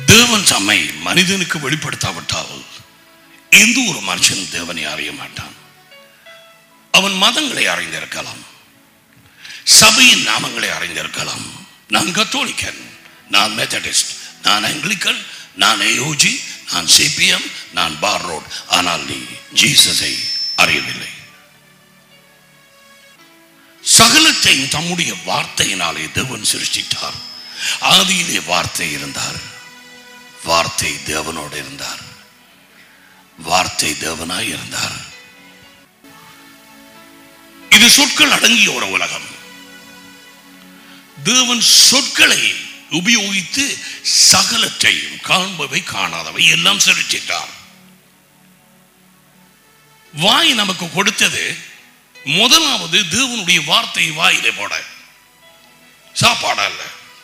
தேவன் தம்மை மனிதனுக்கு வெளிப்படுத்தாவிட்டால் எந்த ஒரு மனுஷன் தேவனை அறிய மாட்டான் அவன் மதங்களை அறிந்திருக்கலாம் சபையின் நாமங்களை அறிந்திருக்கலாம் நான் கத்தோலிக்கன் நான் மெத்தடிஸ்ட் நான் ஆங்கிலிக்கன் நான் ஏயோஜி நான் சிபிஎம் நான் பார் ரோட் ஆனால் நீ ஜீசஸை அறியவில்லை சகலத்தையும் தம்முடைய வார்த்தையினாலே தேவன் சிருஷ்டித்தார் ஆதியிலே வார்த்தை இருந்தார் வார்த்தை தேவனோடு இருந்தார் வார்த்தை தேவனாய் இருந்தார் இது சொற்கள் அடங்கிய ஒரு உலகம் தேவன் சொற்களை உபயோகித்து சகலத்தையும் காண்பவை காணாதவை எல்லாம் சிருஷ்டித்தார் வாய் நமக்கு கொடுத்தது முதலாவது தேவனுடைய வார்த்தை வாயிலே போட சாப்பாடு அல்ல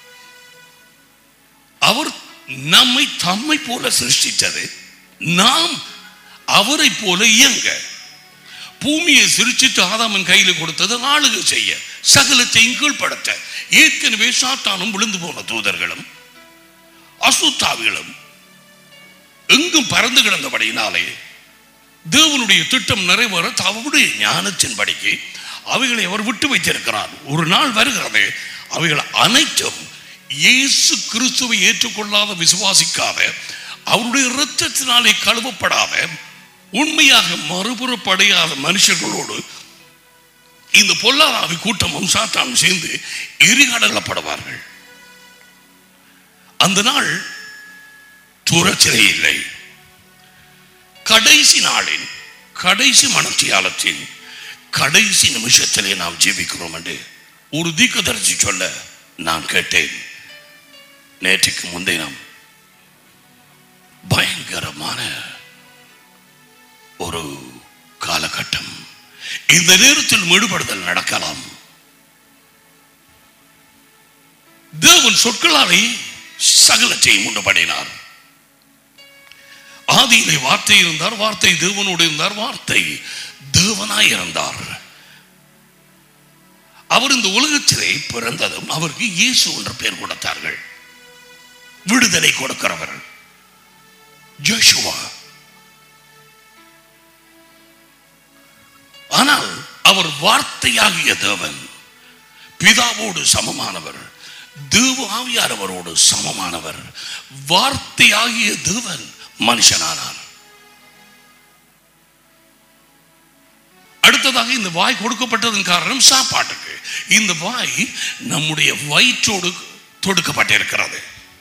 அவர் நம்மை தம்மை போல சிருஷ்டித்தது நாம் அவரை போல இயங்க பூமியை சிரிச்சிட்டு ஆதாமன் கையில கொடுத்தது ஆளுகை செய்ய சகலத்தையும் கீழ்ப்படுத்த ஏற்கனவே சாத்தானும் விழுந்து போன தூதர்களும் அசுத்தாவிகளும் எங்கும் பறந்து கிடந்தபடியினாலே தேவனுடைய திட்டம் நிறைவேற அவருடைய ஞானத்தின் படிக்கு அவைகளை அவர் விட்டு வைத்திருக்கிறார் ஒரு நாள் வருகிறது அவைகள் அனைத்தும் இயேசு கிறிஸ்துவை ஏற்றுக்கொள்ளாத விசுவாசிக்காத அவருடைய இரத்தத்தினாலே கழுவப்படாத உண்மையாக மறுபுறப்படையாத மனுஷர்களோடு இந்த பொல்லாதாவி கூட்டமும் சாத்தானும் சேர்ந்து எரிகடலப்படுவார்கள் அந்த நாள் தூரத்திலே இல்லை கடைசி நாளின் கடைசி மனத்தியாலத்தின் கடைசி நிமிஷத்திலே நாம் ஜீவிக்கிறோம் என்று ஒரு தீர்க்கதரிசி சொல்ல நான் கேட்டேன் நேற்றுக்கு முன்தினம் பயங்கரமான ஒரு காலகட்டம் இந்த நேரத்தில் ஈடுபடுதல் நடக்கலாம் தேவன் சொற்களாலே சகலத்தையும் உண்டு பண்ணினார் ஆதியிலே வார்த்தை இருந்தார் வார்த்தை தேவனோடு இருந்தார் வார்த்தை தேவனாய் இருந்தார் அவர் இந்த உலகத்திலே பிறந்ததும் அவருக்கு இயேசு என்ற பெயர் கொடுத்தார்கள் விடுதலை கொடுக்கிறவர் ஜோஷுவா ஆனால் அவர் வார்த்தையாகிய தேவன் பிதாவோடு சமமானவர் தேவ ஆவியானவரோடு சமமானவர் வார்த்தையாகிய தேவன் மனுஷனானார் அடுத்ததாக இந்த வாய் கொடுக்கப்பட்டதன் காரணம் சாப்பாட்டுக்கு இந்த வாய் நம்முடைய வயிற்றோடு தொடுக்கப்பட்டிருக்கிறது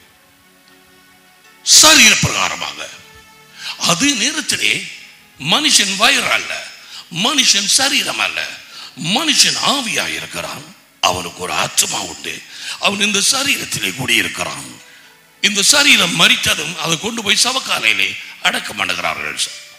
சரீர பிரகாரமாக அது நேரத்திலே மனுஷன் வயிறு அல்ல மனுஷன் சரீரம் அல்ல மனுஷன் ஆவியா இருக்கிறான் அவனுக்கு ஒரு ஆத்மா உண்டு அவன் இந்த சரீரத்திலே குடியிருக்கிறான் இந்த சரீரம் மறித்ததும் அதை கொண்டு போய் சவக்காலையிலே அடக்கம் பண்ணுகிறார்கள்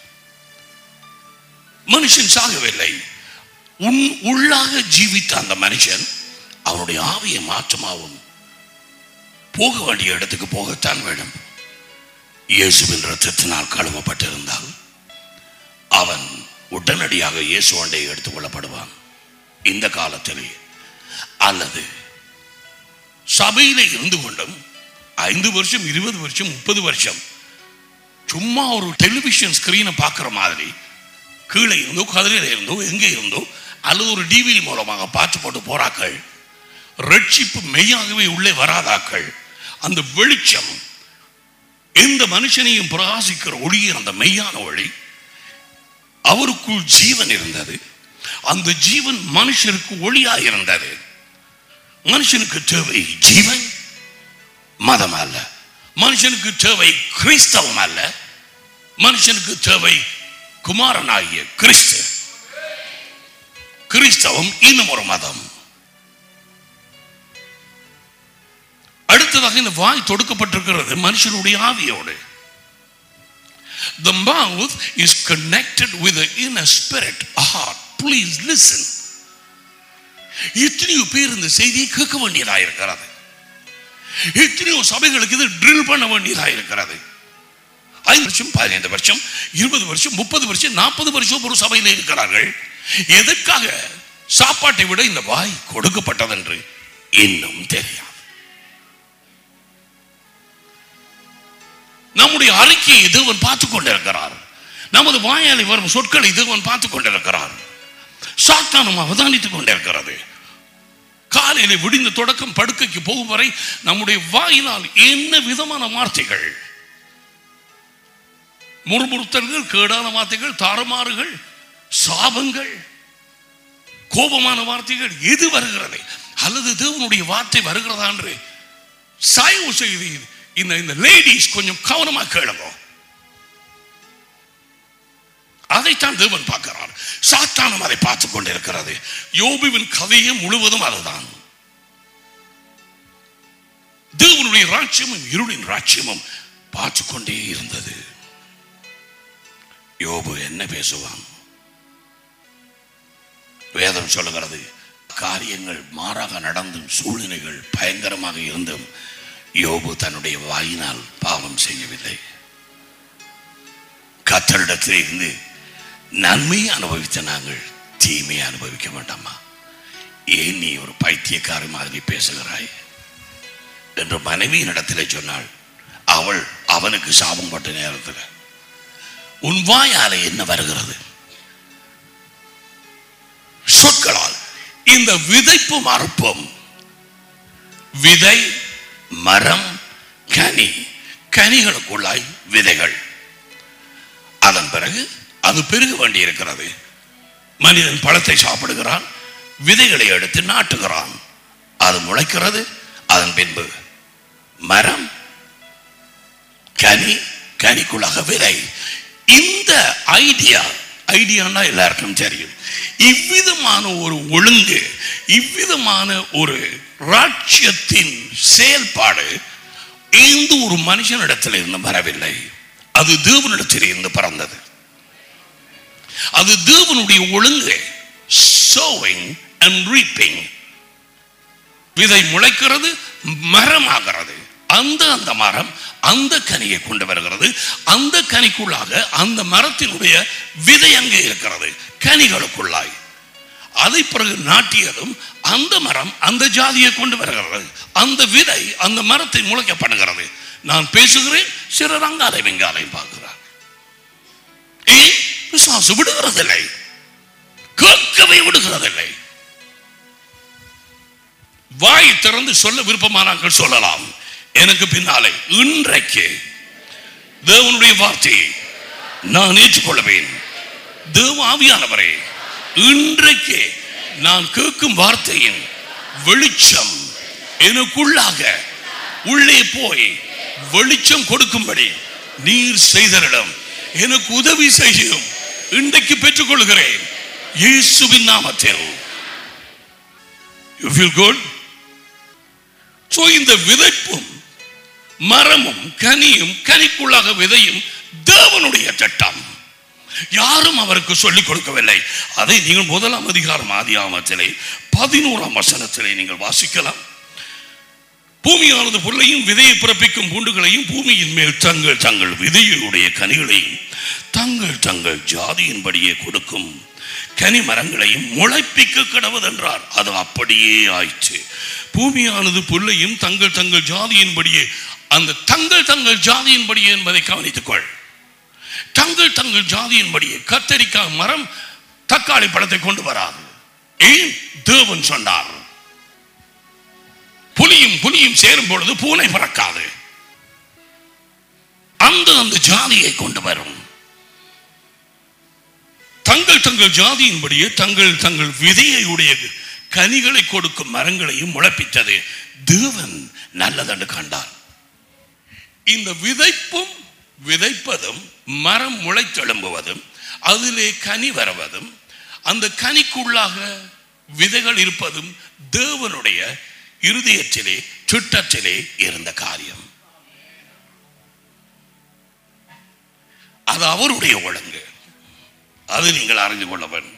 மனுஷன் சாகவில்லை உன் உள்ளாக ஜீவித்த அந்த மனுஷன் அவனுடைய ஆவியை மாற்றமாகும் போக வேண்டிய இடத்துக்கு போகத்தான் வேணும் இயேசுவின் ரத்தத்தினால் கழுவப்பட்டிருந்தால் அவன் உடனடியாக இயேசு அண்டை எடுத்துக் கொள்ளப்படுவான் இந்த காலத்திலே அல்லது சபையிலே இருந்து கொண்டும் ஐந்து வருஷம் இருபது வருஷம் முப்பது வருஷம் சும்மா ஒரு டெலிவிஷன் ஸ்கிரீனை பார்க்குற மாதிரி கீழே இருந்தோ கதிரையில் இருந்தோ எங்கே இருந்தோ அல்லது ஒரு டிவிடி மூலமாக பார்த்து போட்டு போறாக்கள் ரட்சிப்பு மெய்யாகவே உள்ளே வராதாக்கள் அந்த வெளிச்சம் எந்த மனுஷனையும் பிரகாசிக்கிற ஒளிய அந்த மெய்யான ஒளி அவருக்குள் ஜீவன் இருந்தது அந்த ஜீவன் மனுஷனுக்கு ஒளியா இருந்தது மனுஷனுக்கு தேவை ஜீவன் மதம் அல்ல மனுஷனுக்கு தேவை கிறிஸ்தவம் அல்ல மனுஷனுக்கு தேவை குமாரனாகிய கிறிஸ்து கிறிஸ்தவம் இன்னும் ஒரு மதம் அடுத்ததாக இந்த வாய் தொடுக்கப்பட்டிருக்கிறது மனுஷனுடைய ஆவியோடு The mouth is connected with the inner spirit, a heart. Please listen. எத்தனையோ பேர் இந்த செய்தியை கேட்க வேண்டியதாக இருக்கிறது எத்தனையோ சபைகளுக்கு இது ட்ரில் பண்ண வேண்டியதாக இருக்கிறது ஐந்து வருஷம் பதினைந்து வருஷம் இருபது வருஷம் முப்பது வருஷம் நாற்பது வருஷம் ஒரு சபையில் இருக்கிறார்கள் எதற்காக சாப்பாட்டை விட இந்த வாய் கொடுக்கப்பட்டதென்று இன்னும் தெரியாது நம்முடைய அறிக்கையை தேவன் பார்த்து கொண்டிருக்கிறார் நமது வாயாலை வரும் சொற்களை தேவன் பார்த்து கொண்டிருக்கிறார் சாத்தானும் அவதானித்துக் கொண்டிருக்கிறது காலையில விடிந்த தொடக்கம் படுக்கைக்கு போகும் வரை நம்முடைய வாயினால் என்ன விதமான வார்த்தைகள் முறுமுறுத்தல்கள் கேடான வார்த்தைகள் தாறுமாறுகள் சாபங்கள் கோபமான வார்த்தைகள் எது வருகிறது அல்லது தேவனுடைய வார்த்தை வருகிறதா என்று சாய்வு செய்து இந்த இந்த லேடிஸ் கொஞ்சம் கவனமா கேளுங்க அதைத்தான் தேவன் பார்க்கிறார் சாத்தானும் அதை பார்த்துக் கொண்டிருக்கிறது யோபுவின் கதையே முழுவதும் அதுதான் தேவனுடைய ராட்சியமும் இருளின் ராட்சியமும் பார்த்து கொண்டே இருந்தது யோபு என்ன பேசுவான் வேதம் சொல்லுகிறது காரியங்கள் மாறாக நடந்தும் சூழ்நிலைகள் பயங்கரமாக இருந்தும் யோபு தன்னுடைய வாயினால் பாவம் செய்யவில்லை கத்தரிடத்தில் இருந்து நன்மையை அனுபவித்த நாங்கள் தீமையை அனுபவிக்க வேண்டாமா ஏன் நீ ஒரு பைத்தியக்காரி மாதிரி பேசுகிறாய் என்று மனைவியின் இடத்திலே சொன்னாள் அவள் அவனுக்கு சாபம் பட்ட நேரத்தில் உன் வாயாலே என்ன வருகிறது சொற்களால் இந்த விதைப்பு மறுப்பும் விதை மரம் கனி கனிகளுக்குள்ளாய் விதைகள் அதன் பிறகு அது பெருக வேண்டி இருக்கிறது மனிதன் பழத்தை சாப்பிடுகிறான் விதைகளை எடுத்து நாட்டுகிறான் அது முளைக்கிறது அதன் பின்பு மரம் கனி கனிக்குள்ளாக விதை இந்த ஐடியா ஐடியான்னா எல்லாருக்கும் தெரியும் இவ்விதமான ஒரு ஒழுங்கு இவ்விதமான ஒரு ராட்சியத்தின் செயல்பாடு எந்த ஒரு மனுஷனிடத்தில் இருந்து வரவில்லை அது தேவனிடத்தில் இருந்து பறந்தது அது தேவனுடைய ஒழுங்கு சோவிங் அண்ட் ரீப்பிங் விதை முளைக்கிறது மரமாகிறது அந்த அந்த மரம் அந்த கனியை கொண்டு வருகிறது அந்த கனிக்குள்ளாக அந்த மரத்தினுடைய விதை அங்கே இருக்கிறது கனிகளுக்குள்ளாய் அதை பிறகு நாட்டியதும் அந்த மரம் அந்த ஜாதியை கொண்டு வருகிறது அந்த விதை அந்த மரத்தை முளைக்க பண்ணுகிறது நான் பேசுகிறேன் சிலர் அங்காலை வெங்காலை பார்க்கிறார் ஏன் பிசாசு விடுகிறதில்லை கேட்கவே விடுகிறதில்லை வாய் திறந்து சொல்ல விருப்பமானார்கள் சொல்லலாம் எனக்கு பின்னாலே இன்றைக்கு தேவனுடைய வார்த்தையை நான் ஏற்றுக்கொள்வேன் தேவ ஆவியானவரே இன்றைக்கு நான் கேட்கும் வார்த்தையின் வெளிச்சம் எனக்குள்ளாக உள்ளே போய் வெளிச்சம் கொடுக்கும்படி நீர் செய்தரிடம் எனக்கு உதவி செய்யும் இன்றைக்கு பெற்றுக்கொள்கிறேன் இயேசுவின் நாமத்தில் யூ ஃபீல் குட் ஸோ இந்த விதைப்பும் மரமும் கனியும் கனிக்குள்ளாக விதையும் தேவனுடைய சட்டம் யாரும் அவருக்கு சொல்லிக் கொடுக்கவில்லை அதை நீங்கள் முதலாம் அதிகாரம் ஆதியாமத்திலே பதினோராம் வசனத்திலே நீங்கள் வாசிக்கலாம் பூமியானது புல்லையும் விதையை பிறப்பிக்கும் பூண்டுகளையும் பூமியின் மேல் தங்கள் தங்கள் விதையுடைய கனிகளையும் தங்கள் தங்கள் ஜாதியின்படியே கொடுக்கும் கனி மரங்களையும் முளைப்பிக்க கடவுதென்றார் அது அப்படியே ஆயிற்று பூமியானது புல்லையும் தங்கள் தங்கள் ஜாதியின்படியே அந்த தங்கள் தங்கள் ஜாதியின்படியே என்பதை கவனித்துக் கொள் தங்கள் தங்கள் ஜாதியின்படியே கத்தரிக்காய் மரம் தக்காளி பழத்தை கொண்டு வராது ஏன் தேவன் சொன்னார் புலியும் புலியும் சேரும் பொழுது பூனை பறக்காது அந்த அந்த ஜாதியை கொண்டு வரும் தங்கள் தங்கள் ஜாதியின்படியே தங்கள் தங்கள் விதையை உடைய கனிகளை கொடுக்கும் மரங்களையும் முளைப்பித்தது தேவன் நல்லதென்று கண்டார் இந்த விதைப்பும் விதைப்பதும் மரம் முளைத்தெழும்புவதும் அதிலே கனி வருவதும் அந்த கனிக்குள்ளாக விதைகள் இருப்பதும் தேவனுடைய இருதயத்திலே திட்டத்திலே இருந்த காரியம் அது அவருடைய ஒழுங்கு அது நீங்கள் அறிந்து கொள்ள வேண்டும்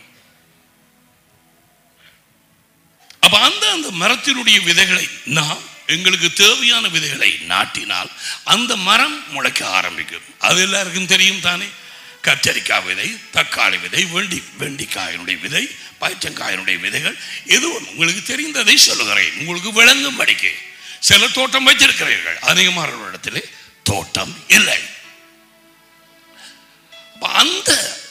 அப்ப அந்த அந்த மரத்தினுடைய விதைகளை நாம் எங்களுக்கு தேவையான விதைகளை நாட்டினால் அந்த மரம் முளைக்க ஆரம்பிக்கும் அது எல்லாருக்கும் தெரியும் தானே கத்தரிக்காய் விதை தக்காளி விதை வெண்டி வெண்டிக்காயினுடைய விதை பயிற்றங்காயினுடைய விதைகள் எதுவும் உங்களுக்கு தெரிந்ததை சொல்லுகிறேன் உங்களுக்கு விளங்கும் படிக்க சில தோட்டம் வைத்திருக்கிறீர்கள் அதிகமான இடத்திலே தோட்டம் இல்லை அப்ப அந்த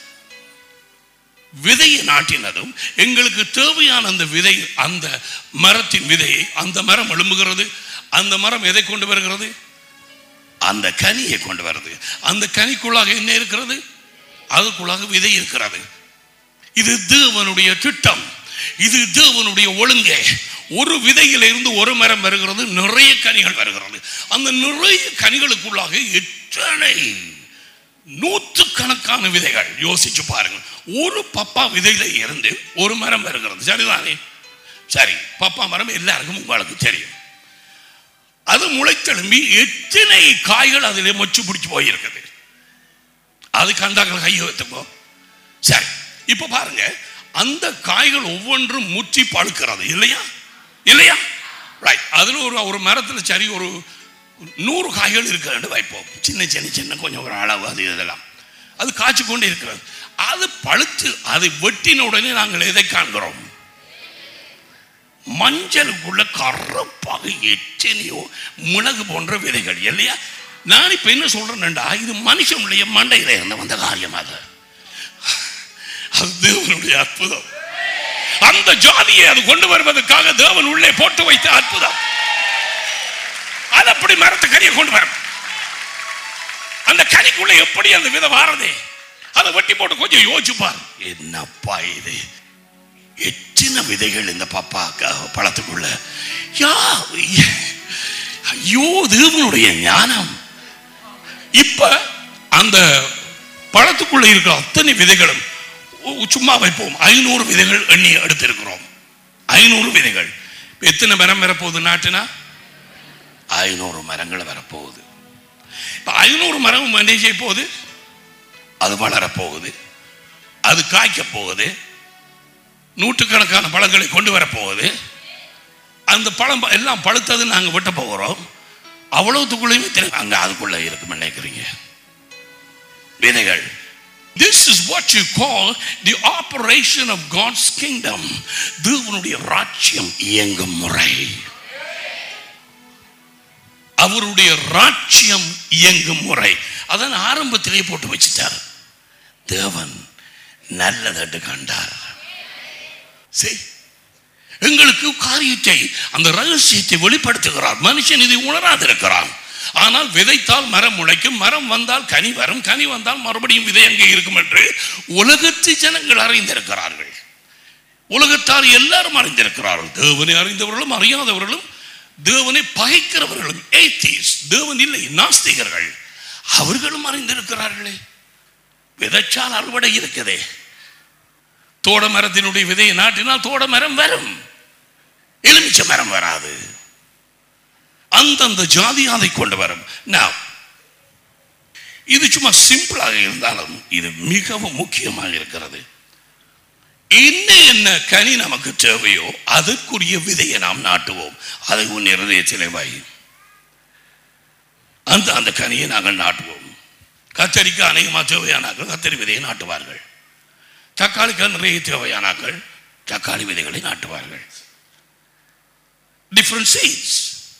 விதையை நாட்டினதும் எங்களுக்கு தேவையான அந்த விதை அந்த மரத்தின் விதையை அந்த மரம் எழும்புகிறது அந்த மரம் எதை கொண்டு வருகிறது அந்த கனியை கொண்டு வருது அந்த கனிக்குள்ளாக என்ன இருக்கிறது அதுக்குள்ளாக விதை இருக்கிறது இது தேவனுடைய திட்டம் இது தேவனுடைய ஒழுங்கே ஒரு விதையிலிருந்து ஒரு மரம் வருகிறது நிறைய கனிகள் வருகிறது அந்த நிறைய கனிகளுக்குள்ளாக எத்தனை நூற்றுக்கணக்கான விதைகள் யோசிச்சு பாருங்க ஒரு பப்பா விதையில இருந்து ஒரு மரம் வருகிறது சரிதானே சரி பப்பா மரம் எல்லாருக்கும் உங்களுக்கு தெரியும் அது முளைத்தெழும்பி எத்தனை காய்கள் அதிலே மொச்சு பிடிச்சு போயிருக்குது அது கண்டாக்கள் கையை வைத்துக்கோ சரி இப்ப பாருங்க அந்த காய்கள் ஒவ்வொன்றும் முற்றி பழுக்கிறது இல்லையா இல்லையா ரைட் அதுல ஒரு ஒரு மரத்துல சரி ஒரு நூறு காய்கள் இருக்கிறது வைப்போம் சின்ன சின்ன சின்ன கொஞ்சம் ஒரு அளவு அது இதெல்லாம் அது காய்ச்சி கொண்டு இருக்கிறது அது பழுத்து அதை வெட்டின உடனே நாங்கள் எதை காண்கிறோம் மஞ்சளுக்குள்ள கரப்பாக எத்தனையோ மிளகு போன்ற விதைகள் இல்லையா நான் இப்ப என்ன சொல்றேன்டா இது மனுஷனுடைய மண்டையில இருந்து வந்த காரியம் அது அது தேவனுடைய அற்புதம் அந்த ஜாதியை அது கொண்டு வருவதற்காக தேவன் உள்ளே போட்டு வைத்த அற்புதம் அது அப்படி மரத்து கனியை கொண்டு வரும் அந்த கனிக்குள்ள எப்படி அந்த விதை வாரதே அதை வெட்டி போட்டு கொஞ்சம் யோசிச்சு பாரு என்னப்பா இது எத்தனை விதைகள் இந்த பப்பா க- பழத்துக்குள்ள யா ஐயோ தேவனுடைய ஞானம் இப்ப அந்த பழத்துக்குள்ள இருக்கிற அத்தனை விதைகளும் உ- சும்மா வைப்போம் ஐநூறு விதைகள் எண்ணி எடுத்திருக்கிறோம் ஐநூறு விதைகள் இப்ப எத்தனை மரம் வரப்போகுது நாட்டுனா ஐநூறு மரங்கள் வரப்போகுது இப்ப ஐநூறு மரம் என்ன செய்ய போகுது அது வளரப்போகுது அது காய்க்க போகுது நூற்றுக்கணக்கான பழங்களை கொண்டு வரப்போகுது அந்த பழம் ப- எல்லாம் பழுத்தது நாங்கள் வெட்ட போகிறோம் அவ்வளவுத்துக்குள்ளேயுமே தெரியும் அங்கே அதுக்குள்ள இருக்குன்னு நினைக்கிறீங்க விதைகள் This is what you call the operation of God's kingdom. தேவனுடைய ராஜ்யம் இயங்கும் முறை அவருடைய ராஜ்யம் இயங்கும் முறை அதான் ஆரம்பத்திலே போட்டு வச்சிட்டார் தேவன் நல்லதென்று கண்டார் சரி எங்களுக்கு காரியத்தை அந்த ரகசியத்தை வெளிப்படுத்துகிறார் மனுஷன் இதை உணராதிருக்கிறான் ஆனால் விதைத்தால் மரம் முளைக்கும் மரம் வந்தால் கனி வரும் கனி வந்தால் மறுபடியும் விதை அங்கே இருக்கும் என்று உலகத்து ஜனங்கள் அறிந்திருக்கிறார்கள் உலகத்தார் எல்லாரும் அறிந்திருக்கிறார்கள் தேவனை அறிந்தவர்களும் அறியாதவர்களும் தேவனை பகைக்கிறவர்களும் ஏத்தீஸ் தேவன் இல்லை நாஸ்திகர்கள் அவர்களும் அறிந்திருக்கிறார்களே விதைச்சால் அறுவடை இருக்குதே தோட மரத்தினுடைய விதையை நாட்டினால் தோட மரம் வரும் எலுமிச்சை மரம் வராது அந்தந்த ஜாதி அதை கொண்டு வரும் Now, இது சும்மா சிம்பிளாக இருந்தாலும் இது மிகவும் முக்கியமாக இருக்கிறது என்ன என்ன கனி நமக்கு தேவையோ அதற்குரிய விதையை நாம் நாட்டுவோம் அதை உன் இருதயத்திலே வை அந்த அந்த கனியை நாங்கள் நாட்டுவோம் கத்தரிக்கு அநேகமாக தேவையானாக்கள் கத்தரி விதையை நாட்டுவார்கள் தக்காளிக்கு நிறைய தேவையானாக்கள் தக்காளி விதைகளை நாட்டுவார்கள் டிஃப்ரெண்ட் சீட்ஸ்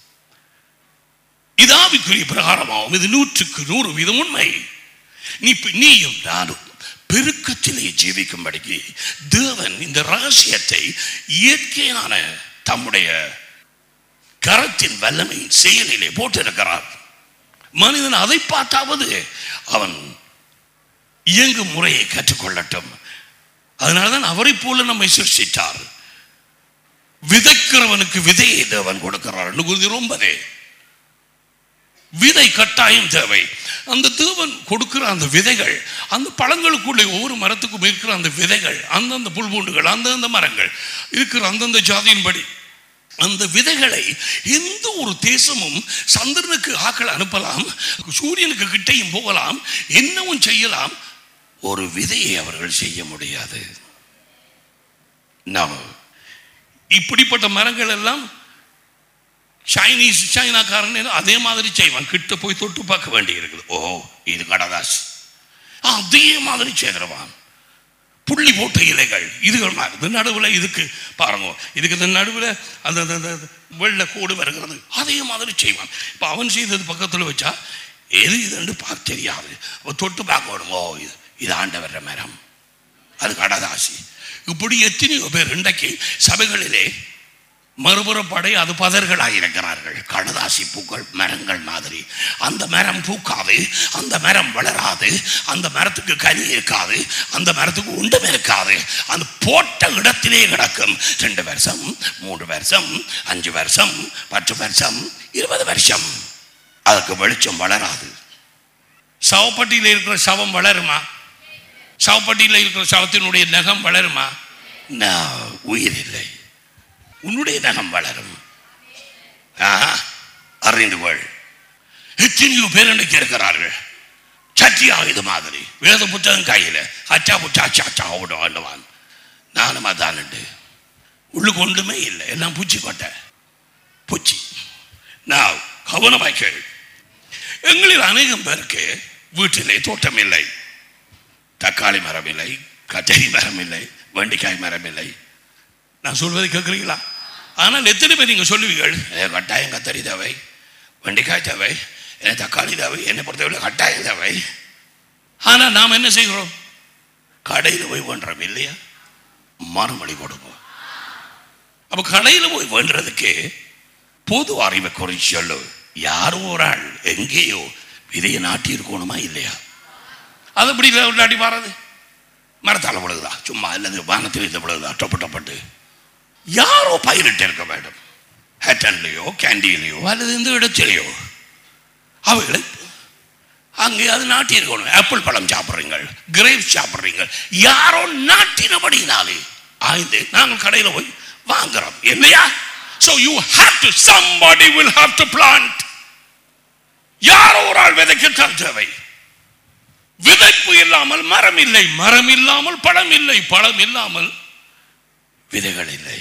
இது ஆவிக்குரிய பிரகாரமாகும் இது நூற்றுக்கு நூறு வீதம் உண்மை நீ நீயும் நானும் பெருக்கத்திலே ஜீவிக்கும்படிக்கு தேவன் இந்த ரகசியத்தை இயற்கையான தம்முடைய கரத்தின் வல்லமையின் செயலிலே போட்டிருக்கிறார் மனிதன் அதை பார்த்தாவது அவன் இயங்கும் முறையை கற்றுக்கொள்ளட்டும் அதனால்தான் அவரை போல நம்மை சிருஷ்டித்தார் விதைக்கிறவனுக்கு விதையை தேவன் கொடுக்கிறார் என்று ரொம்பதே விதை கட்டாயம் தேவை அந்த தேவன் கொடுக்கிற அந்த விதைகள் அந்த பழங்களுக்குள்ளே ஒவ்வொரு மரத்துக்கும் இருக்கிற அந்த விதைகள் அந்தந்த புல்பூண்டுகள் அந்தந்த மரங்கள் இருக்கிற அந்தந்த ஜாதியின்படி அந்த விதைகளை எந்த ஒரு தேசமும் சந்திரனுக்கு ஆக்கள் அனுப்பலாம் சூரியனுக்கு கிட்டையும் போகலாம் என்னவும் செய்யலாம் ஒரு விதையை அவர்கள் செய்ய முடியாது நாம் இப்படிப்பட்ட மரங்கள் எல்லாம் சைனீஸ் சைனாக்காரன் அதே மாதிரி செய்வான் கிட்ட போய் தொட்டு பார்க்க வேண்டி இருக்குது ஓ இது கடதாஸ் அதே மாதிரி செய்கிறவான் புள்ளி போட்ட இலைகள் இதுகள் மாதிரி இது நடுவில் இதுக்கு பாருங்க இதுக்கு இந்த நடுவில் அந்த அந்த- அந்த வெள்ளை கோடு வருகிறது அதே மாதிரி செய்வான் இப்போ அவன் செய்தது பக்கத்தில் வச்சா எது இதுன்னு பார்க்க தெரியாது அவன் தொட்டு பார்க்க விடுங்க ஓ இது இது ஆண்டவர மரம் அது கடதாசி இப்படி எத்தனையோ பேர் இன்றைக்கு சபைகளிலே மறுபுறப்படை அது பதர்களாக இருக்கிறார்கள் கடதாசி பூக்கள் மரங்கள் மாதிரி அந்த மரம் பூக்காது அந்த மரம் வளராது அந்த மரத்துக்கு கனி இருக்காது அந்த மரத்துக்கு உண்டும் இருக்காது அந்த போட்ட இடத்திலே கிடக்கும் ரெண்டு வருஷம் மூன்று வருஷம் அஞ்சு வருஷம் பத்து வருஷம் இருபது வருஷம் அதுக்கு வெளிச்சம் வளராது சவப்பட்டியில் இருக்கிற சவம் வளருமா சவப்பட்டியில் இருக்கிற சவத்தினுடைய நகம் வளருமா நான் உயிர் இல்லை உன்னுடைய நகம் வளரும் ஆஹா, அறிந்து கொள் எத்தனையோ பேர் இன்னைக்கு இருக்கிறார்கள் சட்டியா இது மாதிரி வேத புத்தகம் கையில் அச்சா புச்சா அச்சா அச்சா ஓட ஆண்டுவான் நானும் அதான் உண்டு உள்ளுக்கு ஒன்றுமே இல்லை எல்லாம் பூச்சி கொட்டை பூச்சி நான் கவனமாய் கேள் எங்களில் அநேகம் பேருக்கு வீட்டிலே தோட்டம் இல்லை தக்காளி மரம் இல்லை கத்தரி மரம் இல்லை வெண்டிக்காய் மரம் இல்லை நான் சொல்வதை கேட்குறீங்களா ஆனால் எத்தனை பேர் நீங்கள் சொல்லுவீர்கள் "ஏ, கட்டாயம் கத்தரி தேவை வெண்டிக்காய் தேவை என்ன தக்காளி தேவை என்னை பொறுத்தவரை கட்டாயம் தேவை ஆனால் நாம் என்ன செய்கிறோம் கடையில் போய் வேண்டுறோம் இல்லையா மறுமொழி கொடுப்போம் அப்போ கடையில் போய் வேண்டுறதுக்கு பொது அறிவை குறித்து சொல்லு யாரோ ஒரு ஆள் எங்கேயோ விதையை நாட்டி இருக்கணுமா இல்லையா அது எப்படி விளையாடி பாருது மரத்தால் விழுகுதா சும்மா அல்லது வானத்தில் இருந்து விழுகுதா டொப்பு டொப்பட்டு யாரோ பயிரிட்டு இருக்க வேண்டும் ஹேட்டன்லேயோ கேண்டீன்லேயோ அல்லது இந்த இடத்திலேயோ அவைகளை அங்கே அது நாட்டி இருக்கணும் ஆப்பிள் பழம் சாப்பிட்றீங்க கிரேப்ஸ் சாப்பிட்றீங்க யாரோ நாட்டினபடினாலே ஆய்ந்து நாங்கள் கடையில் போய் வாங்குறோம் இல்லையா so you have to somebody will have to plant யாரோ ஒரு ஆள் விதைக்கத்தான் தேவை விதைப்பு இல்லாமல் மரம் இல்லை மரம் இல்லாமல் பழம் இல்லை பழம் இல்லாமல் விதைகள் இல்லை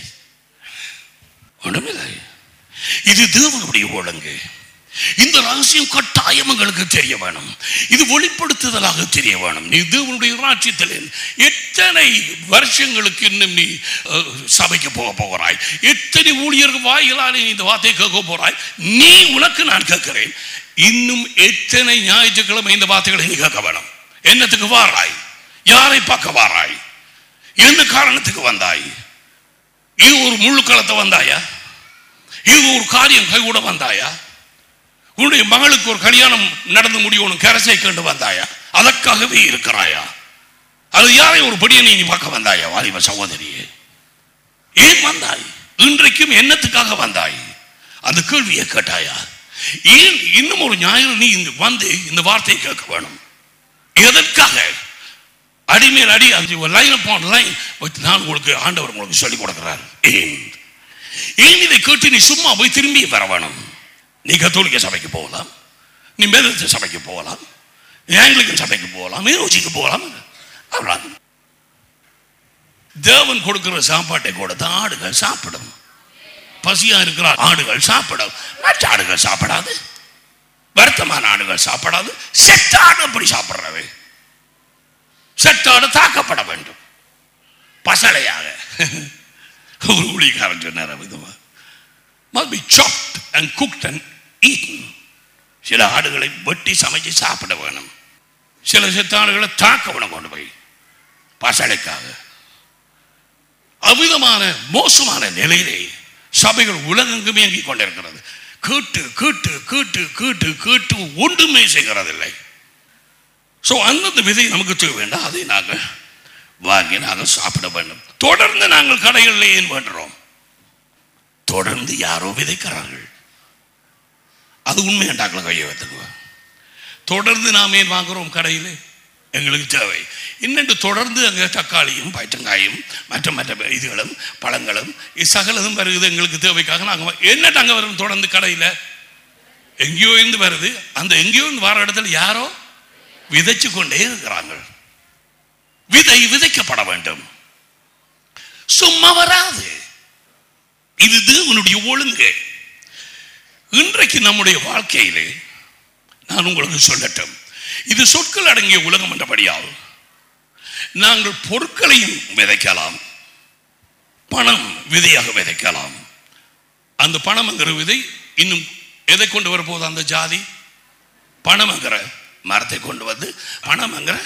ஒன்றுமில்லை இது தேவனுடைய ஒழுங்கு இந்த ரகசியம் கட்டாயம் எங்களுக்கு தெரிய வேணும் இது வெளிப்படுத்துதலாக தெரிய வேணும் நீ தேவனுடைய ராட்சியத்தில் எத்தனை வருஷங்களுக்கு இன்னும் நீ அஹ், சபைக்கு போக போகிறாய் எத்தனை ஊழியர்கள் வாயிலால் நீ இந்த வார்த்தையை கேட்க போறாய் நீ உனக்கு நான் கேட்கிறேன் இன்னும் எத்தனை ஞாயிற்றுக்கிழமை இந்த வார்த்தைகளை நீ கேட்க வேணும் என்னத்துக்கு வாராய் யாரை பார்க்க வாராய் எந்த காரணத்துக்கு வந்தாய் இது ஒரு முழு களத்தை வந்தாயா இது ஒரு காரியம் கைகூட வந்தாயா உன்னுடைய மகளுக்கு ஒரு கல்யாணம் நடந்து முடியணும் கரசை கண்டு வந்தாயா அதற்காகவே இருக்கிறாயா அது யாரை ஒரு படியனை நீ பார்க்க வந்தாயா வாலிப சகோதரியே ஏன் வந்தாய் இன்றைக்கும் என்னத்துக்காக வந்தாய் அந்த கேள்வியை கேட்டாயா ஏன் இன்னும் ஒரு ஞாயிறு நீ இந்த வந்து இந்த வார்த்தையை கேட்க வேணும் எதற்காக அடிமேல் அடி அது லைன் அப்பான் லைன் நான் உங்களுக்கு ஆண்டவர் உங்களுக்கு சொல்லிக் கொடுக்கிறார் ஏன் ஏன் இதை கேட்டு நீ சும்மா போய் திரும்பி பெற வேணும் நீ கத்தோலிக்க சபைக்கு போகலாம் நீ மேலத்த சபைக்கு போகலாம் நீ ஆங்கிலிக்கன் சபைக்கு போகலாம் மீனோச்சிக்கு போகலாம் அவ்வளவு தேவன் கொடுக்கிற சாப்பாட்டை கொடுத்த ஆடுகள் சாப்பிடும் பசியா இருக்கிற ஆடுகள் சாப்பிடும் மற்ற ஆடுகள் சாப்பிடாது வருத்தமான ஆடுகள் சாப்பிடாது செத்தாடு அப்படி சாப்பிடுறவை செத்தாடு தாக்கப்பட வேண்டும் பசலையாக ஒரு ஊழியக்காரன் சொன்னார் விதமா must be chopped and cooked and eaten சில ஆடுகளை வெட்டி சமைச்சு சாப்பிட வேணும் சில செத்த ஆடுகளை தாக்க வேணும் கொண்டு போய் பசலைக்காக அவ்விதமான மோசமான நிலையிலே சபைகள் உலகெங்குமே இயங்கிக் கொண்டிருக்கிறது கேட்டு கேட்டு கேட்டு கேட்டு கேட்டு ஒன்றுமே செய்கிறதில்லை ஸோ அந்தந்த விதை நமக்கு தேவை வேண்டாம் அதை நாங்கள் வாங்கி நாங்கள் சாப்பிட வேண்டும் தொடர்ந்து நாங்கள் கடைகளில் ஏன் பண்ணுறோம் தொடர்ந்து யாரோ விதைக்கிறார்கள் அது உண்மையாண்டாக்களை கையை வைத்துக்குவா தொடர்ந்து நாம் ஏன் வாங்குறோம் கடையில் எங்களுக்கு தேவை இன்னென்று தொடர்ந்து அங்கே தக்காளியும் பயிற்றங்காயும் மற்ற மற்ற இதுகளும் பழங்களும் இது சகலதும் வருது எங்களுக்கு தேவைக்காக நாங்கள் என்னட்டு அங்கே வரும் தொடர்ந்து கடையில் எங்கேயோ இருந்து வருது அந்த எங்கேயோ இருந்து வர இடத்துல யாரோ விதைச்சு கொண்டே இருக்கிறாங்க விதை விதைக்கப்பட வேண்டும் சும்மா வராது இது தேவனுடைய ஒழுங்கு இன்றைக்கு நம்முடைய வாழ்க்கையிலே நான் உங்களுக்கு சொல்லட்டும் இது சொற்கள் அடங்கிய உலகம் என்றபடியால் நாங்கள் பொருட்களையும் விதைக்கலாம் பணம் விதையாக விதைக்கலாம் அந்த பணம்ங்கிற விதை இன்னும் எதை கொண்டு வரப்போகுது அந்த ஜாதி பணம்ங்கிற மரத்தை கொண்டு வந்து பணம்ங்கிற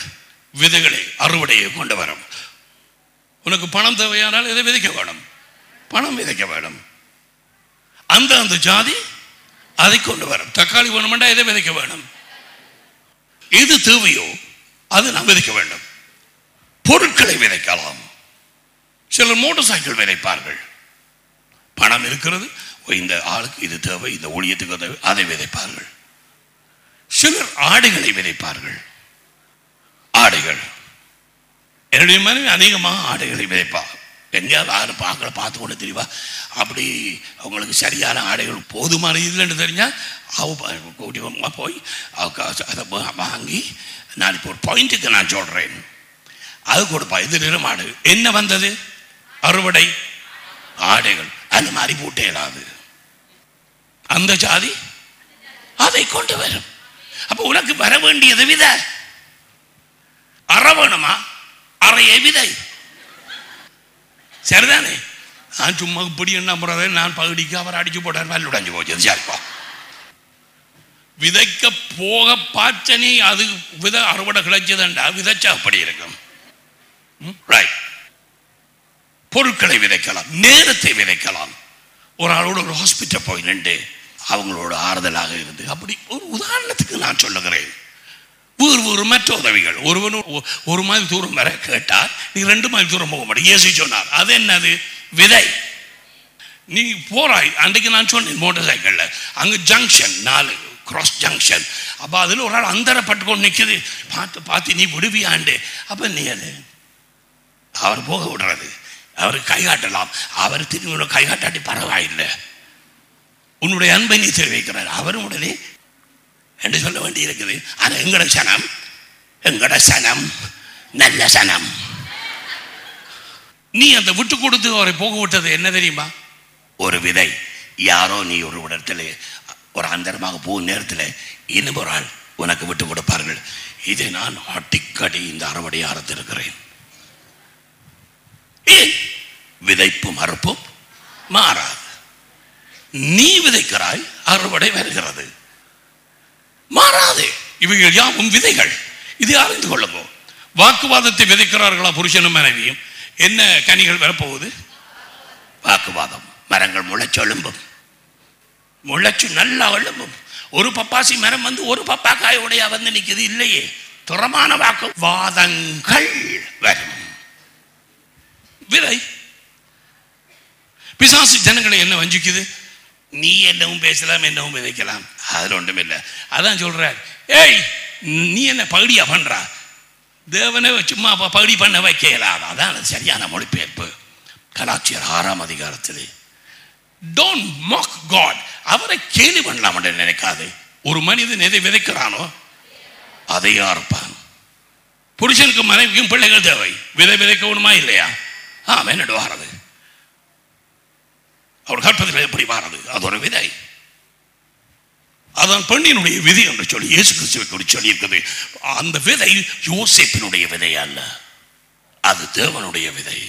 விதைகளை அறுவடையை கொண்டு வரும் உனக்கு பணம் தேவையானால் எதை விதைக்க வேணும் பணம் விதைக்க வேணும் அந்த அந்த ஜாதி அதை கொண்டு வரும் தக்காளி வேணுமெண்டா எதை விதைக்க வேணும் எது தேவையோ அது நாம் விதைக்க வேண்டும் பொருட்களை விதைக்கலாம் சிலர் மோட்டார் சைக்கிள் விதைப்பார்கள் பணம் இருக்கிறது ஓ, இந்த ஆளுக்கு இது தேவை இந்த ஊழியத்துக்கு தேவை அதை விதைப்பார்கள் சிலர் ஆடைகளை விதைப்பார்கள் ஆடைகள் என்னுடைய மனைவி அநேகமாக ஆடைகளை விதைப்பா எங்கேயாவது ஆறு பார்க்கல பார்த்து கொண்டு தெரியவா அப்படி அவங்களுக்கு சரியான ஆடைகள் போதுமான இல்லைன்னு தெரிஞ்சால் அவ ப- கூட்டி வா- போய் அவ காசு அதை வா- வாங்கி நான் இப்போ ஒரு பாயிண்ட்டுக்கு நான் சொல்கிறேன் அது கொடுப்பா இது நிறமாடு என்ன வந்தது அறுவடை ஆடைகள் அந்த மாதிரி பூட்டே இல்லாது அந்த ஜாதி அதை கொண்டு வரும் அப்போ உனக்கு வர வேண்டியது விதை அற வேணுமா அறைய விதை சரிதானே நான் சும்மா இப்படி என்ன நம்புறதை நான் பகுடிக்கு அவர் அடிச்சு போட்டார் வல்ல உடைஞ்சு போச்சு சரிப்பா விதைக்க போக பாச்சனி அது விதை அறுவடை கிடைச்சதுண்டா விதைச்சா அப்படி இருக்கும் ரைட் பொருட்களை விதைக்கலாம் நேரத்தை விதைக்கலாம் ஒரு ஆளோட ஒரு ஹாஸ்பிட்டல் போய் நின்று அவங்களோட ஆறுதலாக இருந்து அப்படி ஒரு உதாரணத்துக்கு நான் சொல்லுகிறேன் வேறு வேறு மற்ற உதவிகள் ஒருவன் ஒ- ஒரு மைல் தூரம் வர கேட்டால் நீ ரெண்டு மைல் தூரம் போக மாட்டேன் இயேசு சொன்னார் அது என்னது விதை நீ போறாய் அன்றைக்கு நான் சொன்னேன் மோட்டார் சைக்கிளில் அங்கே ஜங்ஷன் நாலு கிராஸ் ஜங்ஷன் அப்போ அதில் ஒரு ஆள் அந்தரப்பட்டு கொண்டு நிற்குது பார்த்து பார்த்து நீ விடுவியாண்டு அப்போ நீ அது அவர் போக விடுறது அவருக்கு கை காட்டலாம் அவர் திரும்பி உனக்கு கை காட்டாட்டி பரவாயில்லை உன்னுடைய அன்பை நீ தெரிவிக்கிறார் அவரும் உடனே என்று சொல்ல வேண்டி இருக்குது அது எங்கட சனம் எங்கட சனம் நல்ல சனம் நீ அந்த விட்டு கொடுத்து அவரை போக விட்டது என்ன தெரியுமா ஒரு விதை யாரோ நீ ஒரு இடத்துல ஒரு அந்தரமாக போகும் நேரத்தில் இன்னும் ஒரு ஆள் உனக்கு விட்டு கொடுப்பார்கள் இதை நான் அடிக்கடி இந்த அறுவடை அறுத்திருக்கிறேன் ஏன் விதைப்பும் அறுப்பும் மாறாது நீ விதைக்கிறாய் அறுவடை வருகிறது மாறாது இவைகள் யாவும் விதைகள் இதை அறிந்து கொள்ளுங்க வாக்குவாதத்தை விதைக்கிறார்களா புருஷனும் மனைவியும் என்ன கனிகள் வரப்போகுது வாக்குவாதம் மரங்கள் முளைச்சு எழும்பும் முளைச்சு நல்லா எழும்பும் ஒரு பப்பாசி மரம் வந்து ஒரு பப்பாக்காய் உடைய வந்து நிற்குது இல்லையே துறமான வாக்கு வாதங்கள் வரும் விதை பிசாசு ஜனங்களை என்ன வஞ்சிக்குது நீ என்னவும் பேசலாம் என்னவும் விதைக்கலாம் அதில் ஒன்றும் இல்லை அதான் சொல்றார் ஏய் நீ என்ன பகுடியா பண்றா தேவனை சும்மா ப- பகுடி பண்ண வைக்கலாம் அதான் அது சரியான மொழிபெயர்ப்பு கலாச்சியர் ஆறாம் அதிகாரத்திலே டோன்ட் மாக் காட் அவரை கேலி பண்ணலாம் என்று நினைக்காது ஒரு மனிதன் எதை விதைக்கிறானோ அதை அறுப்பான் புருஷனுக்கு மனைவிக்கும் பிள்ளைகள் தேவை விதை விதைக்கணுமா இல்லையா ஆம் என்னடு வாரது அவர் கற்பத்தில் எப்படி வாரது அது ஒரு விதை அதான் பெண்ணினுடைய விதை என்று சொல்லி இயேசு கிறிஸ்துவை குறித்து சொல்லியிருக்கிறது அந்த விதை யோசேப்பினுடைய விதை அல்ல அது தேவனுடைய விதை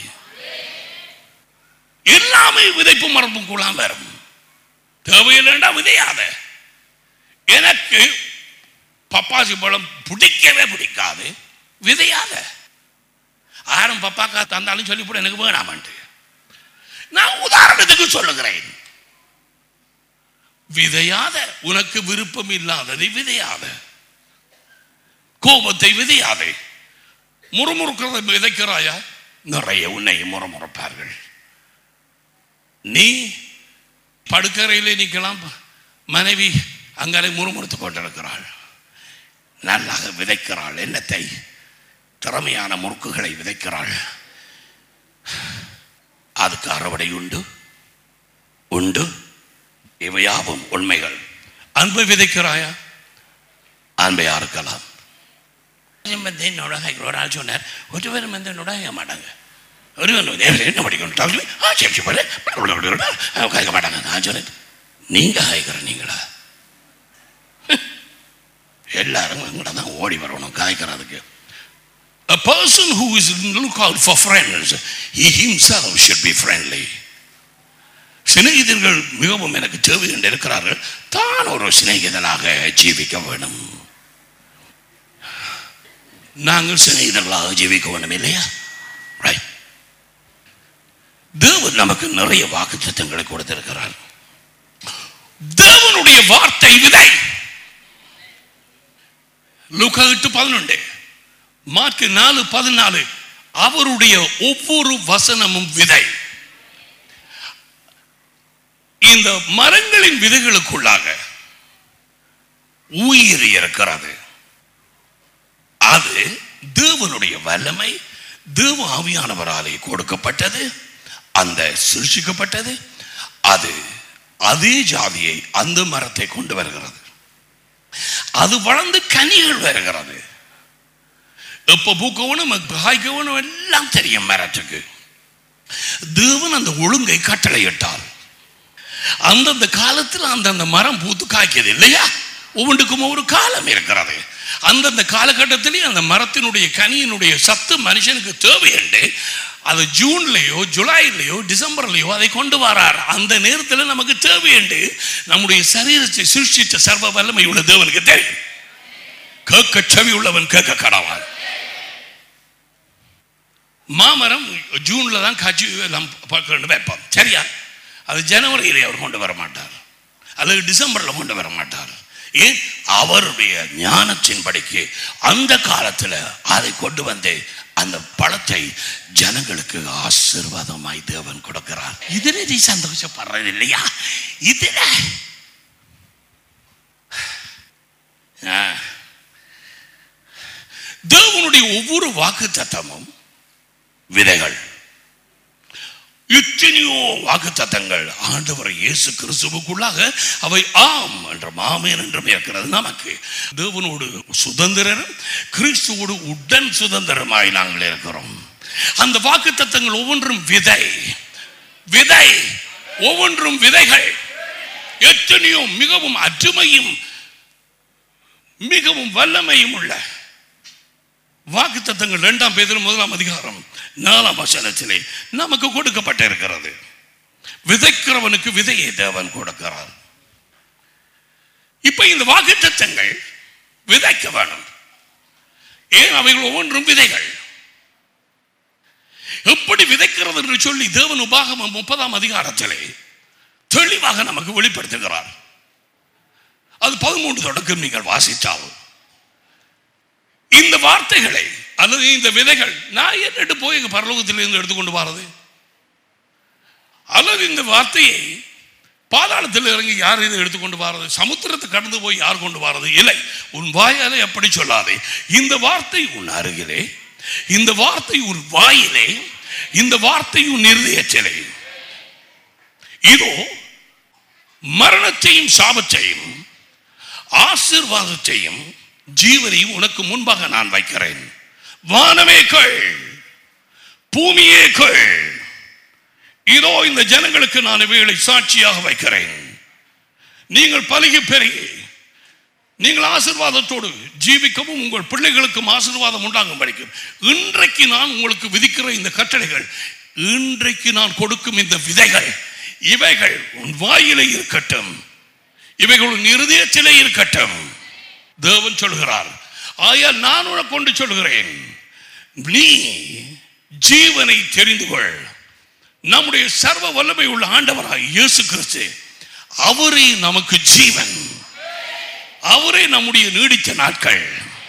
எல்லாமே விதைப்பு மரபும் கூடாம வரும் தேவையில்லைண்டா விதையாத எனக்கு பப்பாசி பழம் பிடிக்கவே பிடிக்காது விதையாத ஆரம் பப்பாக்கா தந்தாலும் சொல்லிவிட எனக்கு வேணாமன்ட்டு நான் உதாரணத்துக்கு சொல்லுகிறேன் விதையாத உனக்கு விருப்பம் இல்லாததை விதையாத கோபத்தை விதையாதே முறுமுறுக்கிறதை விதைக்கிறாயா நிறைய உன்னை முறுமுறுப்பார்கள் நீ படுக்கறையிலே நிற்கலாம் மனைவி அங்கே முறுமுறுத்துக் கொண்டிருக்கிறாள் நல்லாக விதைக்கிறாள் எண்ணத்தை திறமையான முறுக்குகளை விதைக்கிறாள் அதுக்கு அறுவடை உண்டு உண்டு இவையாவும் உண்மைகள் அன்பை விதைக்கிறாயா அன்பை அறுக்கலாம் வந்து என்னோட ஒரு ஆள் சொன்னார் ஒருவரும் வந்து என்னோட கேட்க மாட்டாங்க ஒருவன் வந்து என்ன படிக்கணும் டாக்டர் ஆ சரி சரி பாரு. கேட்க மாட்டாங்க நான் சொன்னேன் நீங்க காய்க்கிற நீங்களா எல்லாரும் எங்கள்கிட்ட தான் ஓடி வரணும் காய்க்கிறதுக்கு A person who is look out for friends, he himself should be friendly. சிநேகிதர்கள் மிகவும் எனக்கு தேவை என்று இருக்கிறார்கள் தான் ஒரு சிநேகிதனாக ஜீவிக்க வேண்டும் நாங்கள் சிநேகிதர்களாக ஜீவிக்க வேண்டும் இல்லையா ரைட் தேவன் நமக்கு நிறைய வாக்கு சத்தங்களை கொடுத்திருக்கிறார் தேவனுடைய வார்த்தை விதை லூக்கா எட்டு பதினொன்று மார்க்கு நாலு பதினாலு அவருடைய ஒவ்வொரு வசனமும் விதை இந்த மரங்களின் விதைகளுக்குள்ளாக உயிர் இருக்கிறது அது தேவனுடைய வல்லமை தேவ ஆவியானவராலே கொடுக்கப்பட்டது அந்த சிருஷிக்கப்பட்டது அது அதே ஜாதியை அந்த மரத்தை கொண்டு வருகிறது அது வளர்ந்து கனிகள் வருகிறது எப்ப பூக்கவனும் காய்க்கவனும் எல்லாம் தெரியும் மரத்துக்கு தேவன் அந்த ஒழுங்கை கட்டளையிட்டார் அந்தந்த காலத்தில் அந்தந்த மரம் பூத்து காய்க்கிறது இல்லையா ஒவ்வொன்றுக்கும் ஒரு காலம் இருக்கிறது அந்தந்த காலகட்டத்திலே அந்த மரத்தினுடைய கனியினுடைய சத்து மனுஷனுக்கு தேவை என்று அது ஜூன்லேயோ ஜூலைலேயோ டிசம்பர்லேயோ அதை கொண்டு வரார் அந்த நேரத்தில் நமக்கு தேவை என்று நம்முடைய சரீரத்தை சிருஷ்டித்த சர்வ வல்லமை உள்ள தேவனுக்கு தெரியும் கேட்க செவி உள்ளவன் கேட்க கடவான் மாமரம் ஜூன்ல தான் காட்சி எல்லாம் பார்க்க வைப்போம் சரியா அது ஜனவரியிலே அவர் கொண்டு வர மாட்டார் அல்லது டிசம்பர்ல கொண்டு வர மாட்டார் ஏன் அவருடைய ஞானத்தின் படிக்கு அந்த காலத்துல அதை கொண்டு வந்து அந்த பழத்தை ஜனங்களுக்கு ஆசீர்வாதமாய் தேவன் கொடுக்கிறார் இதுல நீ சந்தோஷப்படுறது இல்லையா இதுல ஆ. தேவனுடைய ஒவ்வொரு வாக்கு தத்தமும் விதைகள் எத்தனையோ வாக்கு தத்தங்கள் ஆண்டவர் இயேசு கிறிஸ்துவுக்குள்ளாக அவை ஆம் என்றும் ஆமேன் என்றும் இருக்கிறது நமக்கு தேவனோடு சுதந்திரரும் கிறிஸ்துவோடு உடன் சுதந்திரமாய் நாங்கள் இருக்கிறோம் அந்த வாக்கு தத்தங்கள் ஒவ்வொன்றும் விதை விதை ஒவ்வொன்றும் விதைகள் எத்தனையோ மிகவும் அற்றுமையும் மிகவும் வல்லமையும் உள்ள வாக்கு தத்தங்கள் இரண்டாம் பேதில் முதலாம் அதிகாரம் நாலாம் வசனத்திலே நமக்கு கொடுக்கப்பட்டிருக்கிறது விதைக்கிறவனுக்கு விதையை தேவன் கொடுக்கிறார் இப்ப இந்த வாக்கு தத்தங்கள் விதைக்க வேணும் ஏன் அவைகள் ஒவ்வொன்றும் விதைகள் எப்படி விதைக்கிறது என்று சொல்லி தேவன் உபாகமம் முப்பதாம் அதிகாரத்திலே தெளிவாக நமக்கு வெளிப்படுத்துகிறார் அது பதிமூன்று தொடக்கம் நீங்கள் வாசித்தால் இந்த வார்த்தைகளை அல்லது இந்த விதைகள் நான் என்னட்டு போய் எங்க பரலோகத்திலிருந்து எடுத்துக்கொண்டு வரது அல்லது இந்த வார்த்தையை பாதாளத்தில் இறங்கி யார் இதை எடுத்துக்கொண்டு வரது சமுத்திரத்தை கடந்து போய் யார் கொண்டு வரது இல்லை உன் வாயாலே அப்படி சொல்லாதே இந்த வார்த்தை உன் அருகிலே இந்த வார்த்தை உன் வாயிலே இந்த வார்த்தை உன் இருதயத்திலே இதோ மரணத்தையும் சாபத்தையும் ஆசீர்வாதத்தையும் ஜீவனையும் உனக்கு முன்பாக நான் வைக்கிறேன் வானமே கொள் பூமியே கொள் இதோ இந்த ஜனங்களுக்கு நான் இவைகளை சாட்சியாக வைக்கிறேன் நீங்கள் பலுகி பெருகி நீங்கள் ஆசீர்வாதத்தோடு ஜீவிக்கவும் உங்கள் பிள்ளைகளுக்கும் ஆசீர்வாதம் உண்டாகும் படிக்கும் இன்றைக்கு நான் உங்களுக்கு விதிக்கிற இந்த கட்டளைகள் இன்றைக்கு நான் கொடுக்கும் இந்த விதைகள் இவைகள் உன் வாயிலே இருக்கட்டும் இவைகள் உன் இருதயத்திலே இருக்கட்டும் தேவன் சொல்கிறார் ஆயா நான் உனக்கு கொண்டு சொல்கிறேன் நீ ஜீவனை தெரிந்து கொள் நம்முடைய சர்வ வல்லமை உள்ள ஆண்டவராய் இயேசு கிறிஸ்து அவரே நமக்கு ஜீவன் அவரே நம்முடைய நீடித்த நாட்கள்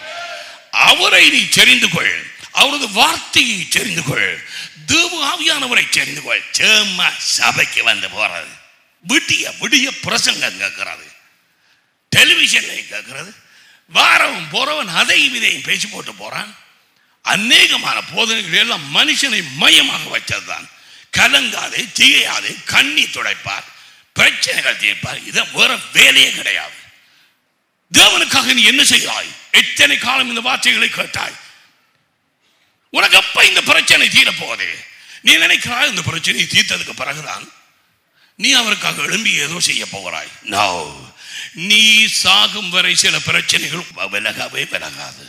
அவரை நீ தெரிந்து கொள் அவரது வார்த்தையை தெரிந்து கொள் தேவ ஆவியானவரை தெரிந்து கொள் சும்மா சபைக்கு வந்து போறது விடிய விடிய பிரசங்கம் கேட்கிறது டெலிவிஷன்ல கேட்கிறது வாரவன் போறவன் அதையும் இதையும் பேசி போட்டு போறான் அநேகமான போதனைகள் எல்லாம் மனுஷனை மையமாக வச்சதுதான் கலங்காதே தீயாதே கண்ணி துடைப்பார் பிரச்சனைகள் தீர்ப்பார் இதை வேற வேலையே கிடையாது தேவனுக்காக நீ என்ன செய்கிறாய் எத்தனை காலம் இந்த வார்த்தைகளை கேட்டாய் உனக்கு அப்ப இந்த பிரச்சனை தீரப் போகுது நீ நினைக்கிறாய் இந்த பிரச்சனையை தீர்த்ததுக்கு பிறகுதான் நீ அவருக்காக எழும்பி ஏதோ செய்ய போகிறாய் நோ நீ சாகும் வரை சில பிரச்சனைகள் விலகவே விலகாது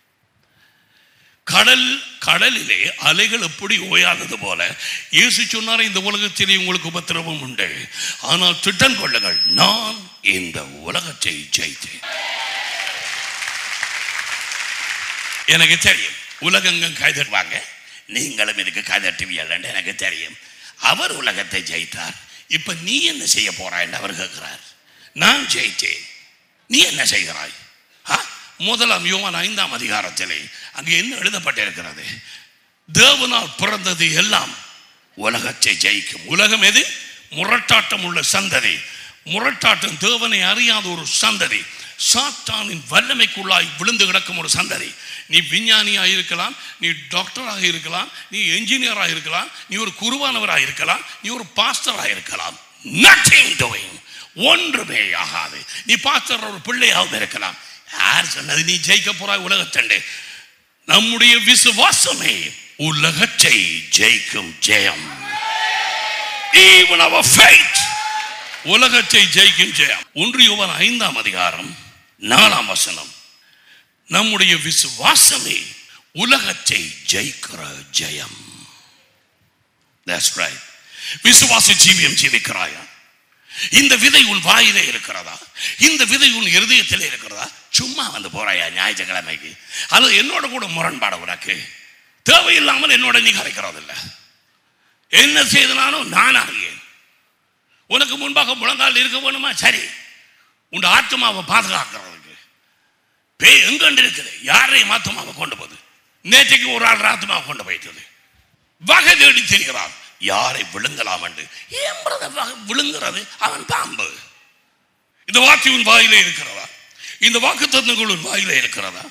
கடல் கடலிலே அலைகள் எப்படி ஓயாதது போல இயேசு சொன்னார் இந்த உலகத்திலே உங்களுக்கு உபத்திரவம் உண்டு ஆனால் திட்டம் கொள்ளுங்கள் நான் இந்த உலகத்தை ஜெயித்தேன் எனக்கு தெரியும் உலகெங்கும் கைதட்டுவாங்க நீங்களும் எனக்கு கைதட்டுவீர்கள் எனக்கு தெரியும் அவர் உலகத்தை ஜெயித்தார் இப்ப நீ என்ன செய்ய போறாய் என்று அவர் கேட்கிறார் நான் ஜெயித்தேன் நீ என்ன செய்கிறாய் ஆ? முதலாம் யோவான் ஐந்தாம் அதிகாரத்திலே அங்கே என்ன எழுதப்பட்டிருக்கிறது தேவனால் பிறந்தது எல்லாம் உலகத்தை ஜெயிக்கும் உலகம் எது முரட்டாட்டம் உள்ள சந்ததி முரட்டாட்டம் தேவனை அறியாத ஒரு சந்ததி சாத்தானின் வல்லமைக்குள்ளாய் விழுந்து கிடக்கும் ஒரு சந்ததி நீ விஞ்ஞானியாக இருக்கலாம் நீ டாக்டராக இருக்கலாம் நீ என்ஜினியராக இருக்கலாம் நீ ஒரு குருவானவராக இருக்கலாம் நீ ஒரு பாஸ்டராக இருக்கலாம் நத்திங் டூயிங் ஒன்றுமே ஆகாது நீ பாஸ்டர் ஒரு பிள்ளையாவது இருக்கலாம் யார் சொன்னது நீ ஜெயிக்க போறாய் உலகத்தண்டே நம்முடைய விசுவாசமே உலகத்தை ஜெயிக்கும் ஜெயம் even our faith உலகத்தை ஜெயிக்கும் ஜெயம் ஒன்று யோவான் ஐந்தாம் அதிகாரம் நாலாம் வசனம் நம்முடைய விசுவாசமே உலகத்தை ஜெயிக்கிற ஜெயம் That's right. விசுவாச ஜீவியம் ஜீவிக்கிறாயா இந்த விதை உன் வாயிலே இருக்கிறதா இந்த விதை உன் இருதயத்திலே இருக்கிறதா சும்மா வந்து போறாயா ஞாயிற்றுக்கிழமைக்கு அது என்னோட கூட முரண்பாடு உனக்கு தேவையில்லாமல் என்னோட நீ கரைக்கிறதில்ல என்ன செய்தனாலும் நான் அறியேன் உனக்கு முன்பாக முழங்கால் இருக்க வேணுமா சரி உன் ஆத்மாவை பாதுகாக்கிறதுக்கு பேய் எங்கண்டு இருக்குது யாரையும் ஆத்மாவை கொண்டு போகுது நேற்றைக்கு ஒரு ஆள் ஆத்மாவை கொண்டு போயிட்டது வகை தேடி தெரிகிறான் யாரை விழுங்கலாம் என்று ஏன் brother வகை விழுங்குறது அவன் பாம்பு இந்த வார்த்தை உன் வாயிலே இருக்கிறதா இந்த வாக்கு தத்துவங்கள் உன் வாயிலே இருக்கிறதா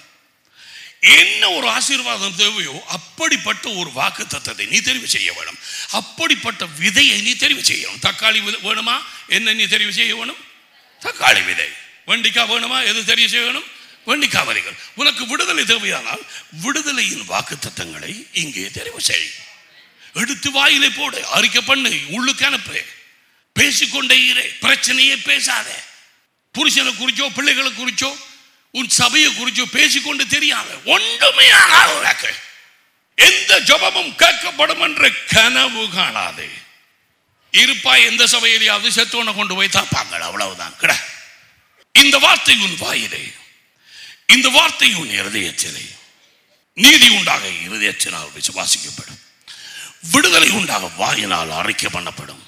என்ன ஒரு ஆசீர்வாதம் தேவையோ அப்படிப்பட்ட ஒரு வாக்கு தத்தத்தை நீ தெரிவு செய்ய வேணும் அப்படிப்பட்ட விதையை நீ தெரிவு செய்யணும் தக்காளி விதை வேணுமா என்ன நீ தெரிவு செய்ய வேணும் தக்காளி விதை வெண்டிக்காய் வேணுமா எது தெரிவு செய்ய வேணும் வெண்டிக்காய் விதைகள் உனக்கு விடுதலை தேவையானால் விடுதலையின் வாக்கு தத்தங்களை இங்கே தெரிவு செய் எடுத்து வாயிலே போடு அறிக்கை பண்ணு உள்ளுக்கு அனுப்பு பேசிக்கொண்டே இரு பிரச்சனையே பேசாத புருஷனை குறிச்சோ பிள்ளைகளை குறிச்சோ உன் சபையை குறிச்சோ பேசிக்கொண்டு தெரியாத ஒன்றுமே ஆகாது உனக்கு எந்த ஜபமும் கேட்கப்படும் என்று கனவு காணாது இருப்பாய் எந்த சபையிலேயாவது செத்தோனை கொண்டு போய் தாப்பாங்கள் அவ்வளவுதான் கிட இந்த வார்த்தை உன் வாயிலே இந்த வார்த்தை உன் இருதயத்திலே நீதி உண்டாக இருதயத்தினால் விசுவாசிக்கப்படும் விடுதலை உண்டாக வாயினால் அறிக்கை பண்ணப்படும்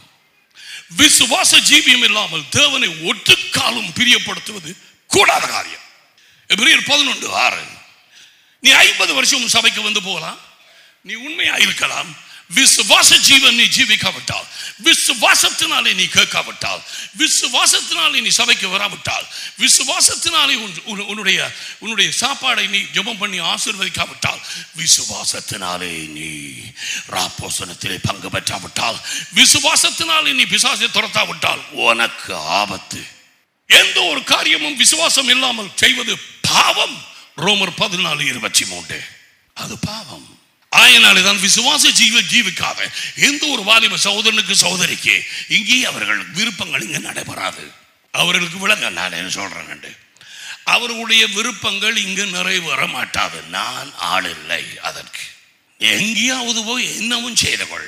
விசுவாச ஜீவியம் இல்லாமல் தேவனை ஒற்றுக்காலும் பிரியப்படுத்துவது கூடாத காரியம் எபிரியர் பதினொன்று ஆறு நீ ஐம்பது வருஷம் உன் சபைக்கு வந்து போகலாம் நீ உண்மையா இருக்கலாம் விசுவாச ஜீவன் நீ ஜீவிக்காவிட்டால் விசுவாசத்தினாலே நீ கேட்காவிட்டால் விசுவாசத்தினாலே நீ சபைக்கு வராவிட்டால் விசுவாசத்தினாலே உன்- உன்- உன்னுடைய உன்னுடைய சாப்பாடை நீ ஜெபம் பண்ணி ஆசீர்வதிக்காவிட்டால் விசுவாசத்தினாலே நீ ராப்போசனத்திலே பங்கு பெற்றாவிட்டால் விசுவாசத்தினாலே நீ பிசாசை துரத்தாவிட்டால் உனக்கு ஆபத்து எந்த ஒரு காரியமும் விசுவாசம் இல்லாமல் செய்வது பாவம் ரோமர் பதினாலு இருபத்தி மூன்று அது பாவம் ஆயனாலே தான் விசுவாச ஜீவ ஜீவிக்காத எந்த ஒரு வாலிப சகோதரனுக்கு சகோதரிக்கு இங்கே அவர்கள் விருப்பங்கள் இங்கே நடைபெறாது அவர்களுக்கு விளங்க நான் என்ன சொல்றேன் அவர்களுடைய விருப்பங்கள் இங்கு நிறைவேற மாட்டாது நான் ஆள் இல்லை அதற்கு எங்கேயாவது போய் என்னவும் செய்து கொள்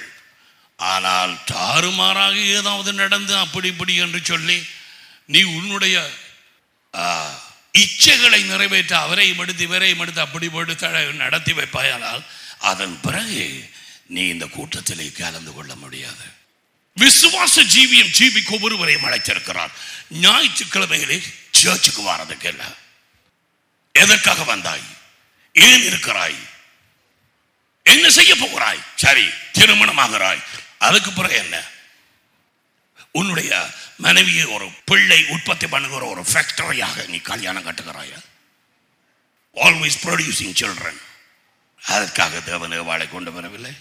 ஆனால் தாறுமாறாக ஏதாவது நடந்து அப்படி இப்படி என்று சொல்லி நீ உன்னுடைய ஆ, இச்சைகளை நிறைவேற்ற அவரையும் எடுத்து இவரையும் எடுத்து அப்படி போட்டு த- நடத்தி வைப்பாயானால் அதன் பிறகு நீ இந்த கூட்டத்திலே கலந்து கொள்ள முடியாது விசுவாச ஜீவியம் ஜீவிக்கு ஒவ்வொருவரையும் அழைத்திருக்கிறார் ஞாயிற்றுக்கிழமைகளே சர்ச்சுக்கு வாரதுக்கு இல்லை எதற்காக வந்தாய் ஏன் இருக்கிறாய் என்ன செய்ய போகிறாய் சரி திருமணமாகிறாய் அதுக்கு பிறகு என்ன உன்னுடைய மனைவியை ஒரு பிள்ளை உற்பத்தி பண்ணுகிற ஒரு ஃபேக்டரியாக நீ கல்யாணம் கட்டுகிறாயா ஆல்வேஸ் ப்ரொடியூசிங் சில்ட்ரன் அதற்காக தேவன் வாழை கொண்டு வரவில்லை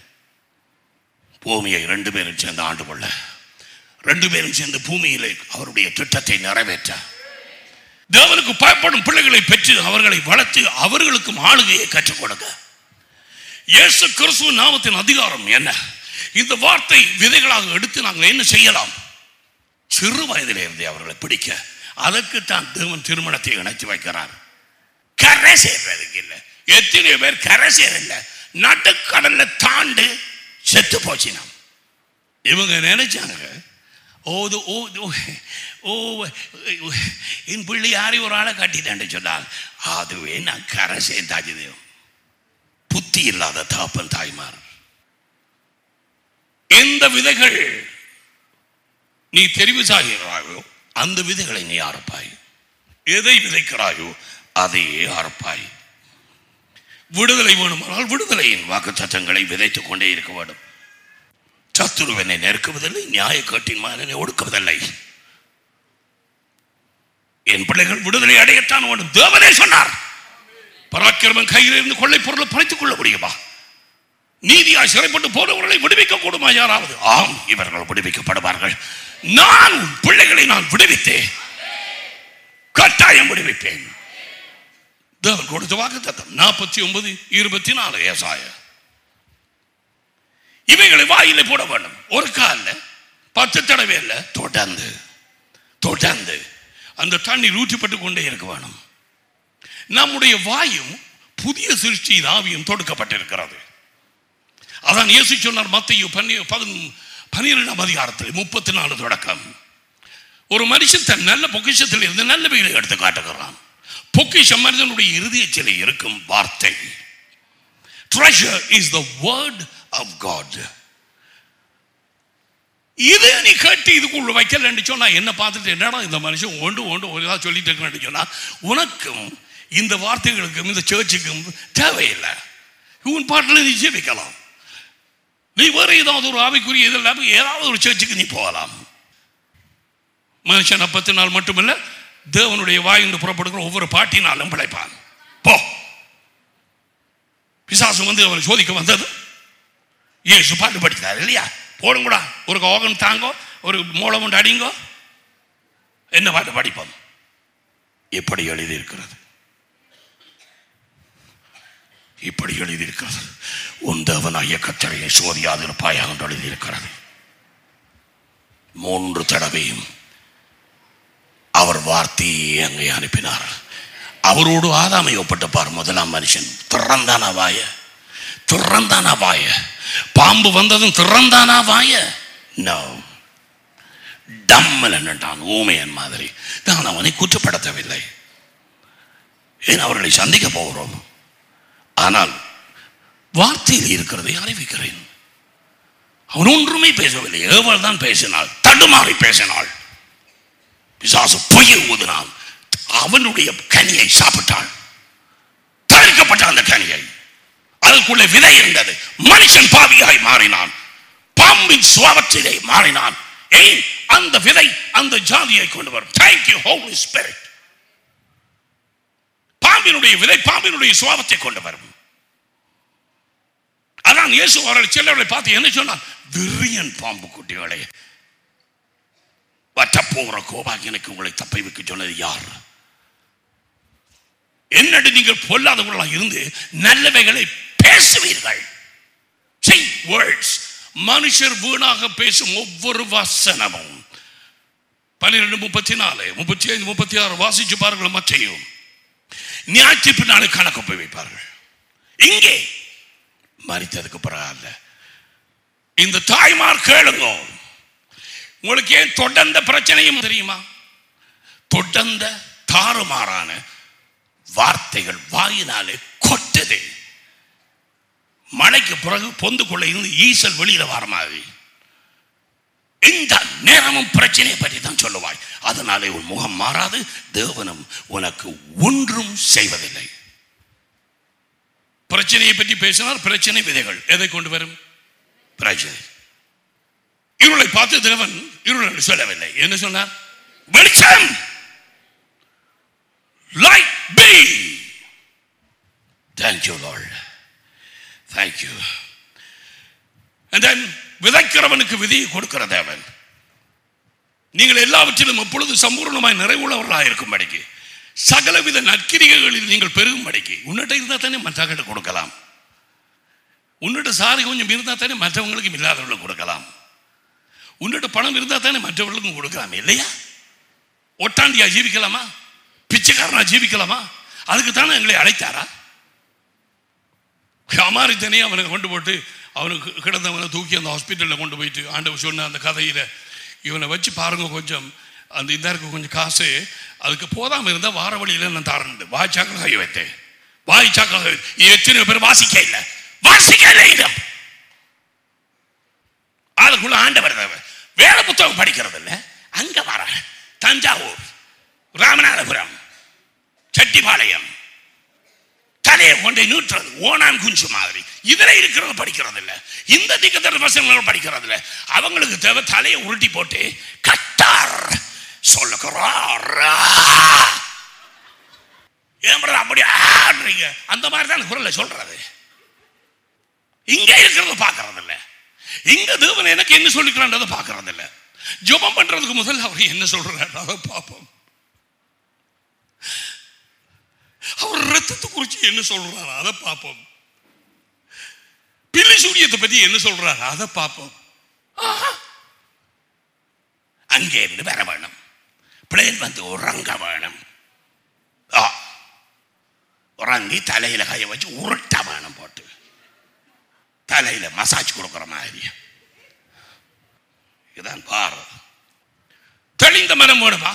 பூமியை ரெண்டு பேரும் சேர்ந்து ஆண்டு கொள்ள ரெண்டு பேரும் சேர்ந்து பூமியிலே அவருடைய திட்டத்தை நிறைவேற்ற தேவனுக்கு பயப்படும் பிள்ளைகளை பெற்று அவர்களை வளர்த்து அவர்களுக்கும் ஆளுகையை கற்றுக் கொடுக்க இயேசு கிறிஸ்துவ நாமத்தின் அதிகாரம் என்ன இந்த வார்த்தை விதைகளாக எடுத்து நாங்கள் என்ன செய்யலாம் சிறு வயதிலே இருந்தே அவர்களை பிடிக்க அதற்கு தான் தேவன் திருமணத்தை இணைத்து வைக்கிறார் கரை சேர்றதுக்கு இல்லை எத்தனை பேர் கரை சேரல நடுக்கடல்ல தாண்டு செத்து போச்சு நாம் இவங்க நினைச்சாங்க ஓ இது ஓ இது, ஓ, ஓ என் பிள்ளை யாரையும் ஒரு ஆளை கட்டிட்டேன்னு சொன்னால் அதுவே நான் கரை சேர்த்தாச்சு தேவன் புத்தி இல்லாத தாப்பன் தாய்மார் எந்த விதைகள் நீ தெரிவு செய்கிறாயோ அந்த விதைகளை நீ அறுப்பாய் எதை விதைக்கிறாயோ அதையே அறுப்பாய் விடுதலை வேணுமானால் விடுதலையின் வாக்கு சட்டங்களை விதைத்துக் கொண்டே இருக்க வேண்டும் சத்துருவனை நெருக்குவதில்லை நியாயக்கட்டின் மகனை ஒடுக்குவதில்லை என் பிள்ளைகள் விடுதலை அடையத்தான் வேண்டும் தேவனே சொன்னார் பராக்கிரமன் கையில் இருந்து கொள்ளை பொருளை பறித்துக் கொள்ள முடியுமா நீதியாய் சிறைப்பட்டு போனவர்களை விடுவிக்க கூடுமா யாராவது ஆம் இவர்கள் விடுவிக்கப்படுவார்கள் நான் உன் பிள்ளைகளை நான் விடுவித்தேன் கட்டாயம் விடுவிப்பேன் தேவன் கொடுத்த வாக்கு தத்தம் நாற்பத்தி ஒன்பது இருபத்தி நாலு ஏசாய இவைகளை வாயிலே போட வேண்டும் ஒரு கால்ல பத்து தடவை இல்ல தொடர்ந்து தொடர்ந்து அந்த தண்ணீர் ஊற்றிப்பட்டு கொண்டே இருக்க வேணும் நம்முடைய வாயும் புதிய சிருஷ்டியின் ஆவியும் தொடுக்கப்பட்டிருக்கிறது அதான் இயேசு சொன்னார் மத்தையோ பன்னி பதின் பன்னிரெண்டாம் அதிகாரத்தில் முப்பத்தி நாலு தொடக்கம் ஒரு மனுஷன் தன் நல்ல பொக்கிஷத்தில் இருந்து நல்லவைகளை எடுத்து காட்டுகிறான் பொக்கிஷம் மனிதனுடைய இருதயத்தில் இருக்கும் வார்த்தை treasure is the word of God இது நீ கேட்டு இதுக்குள்ள வைக்கலன்னு சொன்னா என்ன பார்த்துட்டு என்னடா இந்த மனுஷன் ஒன்று ஒன்று ஒரு இதாக சொல்லிட்டு இருக்கேன்னு சொன்னா உனக்கும் இந்த வார்த்தைகளுக்கும் இந்த சர்ச்சுக்கும் தேவையில்லை உன் பாட்டில் நீ ஜீவிக்கலாம் நீ வேற ஏதாவது ஒரு ஆவிக்குரிய இது இல்லாம ஏதாவது ஒரு சர்ச்சுக்கு நீ போகலாம் மனுஷன் பத்து நாள் மட்டுமல்ல தேவனுடைய வாயின்று புறப்படுகிற ஒவ்வொரு பாட்டினாலும் பிழைப்பான் போ பிசாசு வந்து அவனை சோதிக்க வந்தது இயேசு பாட்டு படித்தார் இல்லையா போடுங்கடா ஒரு ஓகன் தாங்கோ ஒரு மூலம் உண்டு அடிங்கோ என்ன பாட்டு படிப்போம் எப்படி எழுதியிருக்கிறது இப்படி எழுதியிருக்கிறது உன் தேவனாய கத்தரையை சோதியாதிருப்பாயாக என்று எழுதியிருக்கிறது மூன்று தடவையும் அவர் வார்த்தையை அங்கே அனுப்பினார் அவரோடு ஆதாமை ஒப்பிட்டுப்பார் முதலாம் மனுஷன் திறந்தானா வாய திறந்தானா வாய பாம்பு வந்ததும் திறந்தானா வாய நோ டம்மல் என்னட்டான் ஊமையன் மாதிரி நான் அவனை குற்றப்படுத்தவில்லை ஏன் அவர்களை சந்திக்க போகிறோம் ஆனால் வார்த்தையில் இருக்கிறதை அறிவிக்கிறேன் அவன் ஒன்றுமே பேசவில்லை ஏவல் தான் பேசினாள் தடுமாறி பேசினாள் பிசாசு பொய்யை ஊதினான் அவனுடைய கனியை சாப்பிட்டாள் தடுக்கப்பட்ட அந்த கனியை அதற்குள்ள விதை இருந்தது மனுஷன் பாவியாய் மாறினான் பாம்பின் சுவாபத்திலே மாறினான் ஏய் அந்த விதை அந்த ஜாதியை கொண்டு வரும் தேங்க் யூ ஹோலி ஸ்பிரிட் பாம்பினுடைய விதை பாம்பினுடைய சுவாபத்தை கொண்டு வரும் அதான் இயேசு அவர்களை சிலர்களை பார்த்து என்ன சொன்னார் விரியன் பாம்பு குட்டிகளே வற்றப்போகிற கோபாகியனுக்கு உங்களை தப்பை வைக்க சொன்னது யார் என்னடி நீங்கள் பொல்லாதவர்களாக இருந்து நல்லவைகளை பேசுவீர்கள் செய் வேர்ட்ஸ் மனுஷர் வீணாக பேசும் ஒவ்வொரு வசனமும் பன்னிரெண்டு முப்பத்தி நாலு முப்பத்தி ஐந்து முப்பத்தி ஆறு வாசிச்சு பாருங்கள் மற்றையும் ஞாயிற்று பின்னாலே கணக்கு போய் வைப்பார்கள் இங்கே மறித்ததுக்கு பிறகு அல்ல இந்த தாய்மார் கேளுங்க உங்களுக்கு ஏன் தொடர்ந்த பிரச்சனையும் தெரியுமா தொடர்ந்த தாறுமாறான வார்த்தைகள் வாயினாலே கொட்டுது மழைக்கு பிறகு பொந்துக்குள்ள இருந்து ஈசல் வெளியில வர மாதிரி இந்த நேரமும் பிரச்சனையை பற்றி தான் சொல்லுவாய் அதனாலே உன் முகம் மாறாது தேவனும் உனக்கு ஒன்றும் செய்வதில்லை பிரச்சனையை பற்றி பேசினார் பிரச்சனை விதைகள் எதை கொண்டு வரும் பிரச்சனை இருளை பார்த்து தேவன் இருள் என்று சொல்லவில்லை என்ன சொன்னார் வெளிச்சம் light be thank you lord thank you and then விதைக்கிறவனுக்கு விதியை கொடுக்கிற தேவன் நீங்கள் எல்லாவற்றிலும் எப்பொழுது சம்பூர்ணமாய் நிறைவுள்ளவர்களாக இருக்கும்படிக்கு சகலவித நற்கிரிகைகளில் நீங்கள் பெருகும்படிக்கு உன்னிட்ட இருந்தால் தானே மற்றவர்கிட்ட கொடுக்கலாம் உன்னிட்ட சாரி கொஞ்சம் இருந்தால் தானே மற்றவங்களுக்கும் இல்லாதவர்களுக்கு கொடுக்கலாம் உன்னிட்ட பணம் இருந்தால் தானே மற்றவர்களுக்கும் கொடுக்கலாம் இல்லையா ஒட்டாண்டியா ஜீவிக்கலாமா பிச்சைக்காரனா ஜீவிக்கலாமா அதுக்கு தானே எங்களை அழைத்தாரா அமாரி தனியாக அவனை கொண்டு போட்டு அவனுக்கு கிடந்தவனை தூக்கி அந்த ஹாஸ்பிட்டலில் கொண்டு போயிட்டு ஆண்டவர் சொன்ன அந்த கதையில் இவனை வச்சு பாருங்க கொஞ்சம் அந்த இந்த இருக்க கொஞ்சம் காசு அதுக்கு போதாமல் இருந்தால் வார வழியில் நான் தரேன் வாய்ச்சாக்கள் கை வைத்தேன் வாய்ச்சாக்காக எத்தனை பேர் வாசிக்க இல்லை வாசிக்க இல்லை இன்னும். அதுக்குள்ள ஆண்டவர் தேவை. வேற புத்தகம் படிக்கிறது இல்ல அங்க வர தஞ்சாவூர் ராமநாதபுரம் செட்டிப்பாளையம் தலையை கொண்டை நூற்றது ஓனான் குஞ்சு மாதிரி இதுல இருக்கிறத படிக்கிறது இல்ல இந்த திக்கத்தர பசங்க படிக்கிறது இல்ல அவங்களுக்கு தேவை தலையை உருட்டி போட்டு கட்டார் சொல்லுகிறார் ஏன் brother அப்படி ஆடுறீங்க அந்த மாதிரி தான் குரல்ல சொல்றது இங்க இருக்கிறத பார்க்கறது இல்ல இங்க தேவன் எனக்கு என்ன சொல்லிக்கிறான்றதை பார்க்கறது இல்ல ஜெபம் பண்றதுக்கு முதல்ல அவர் என்ன சொல்றாரு அதை பார்ப்போம் அவர் ரத்தத்தை குறிச்சு என்ன சொல்றாரு அதை பார்ப்போம் பில்லி சூரியத்தை பத்தி என்ன சொல்றாரு அதை பார்ப்போம் ஆஹா. அங்கே இருந்து வர வேணும் பிளேன் வந்து உறங்க வேணும் ஆ. உறங்கி தலையில கையை வச்சு உருட்ட வேணும் போட்டு தலையில மசாஜ் கொடுக்குற மாதிரி இதுதான் பாரு தெளிந்த மனம் வேணுமா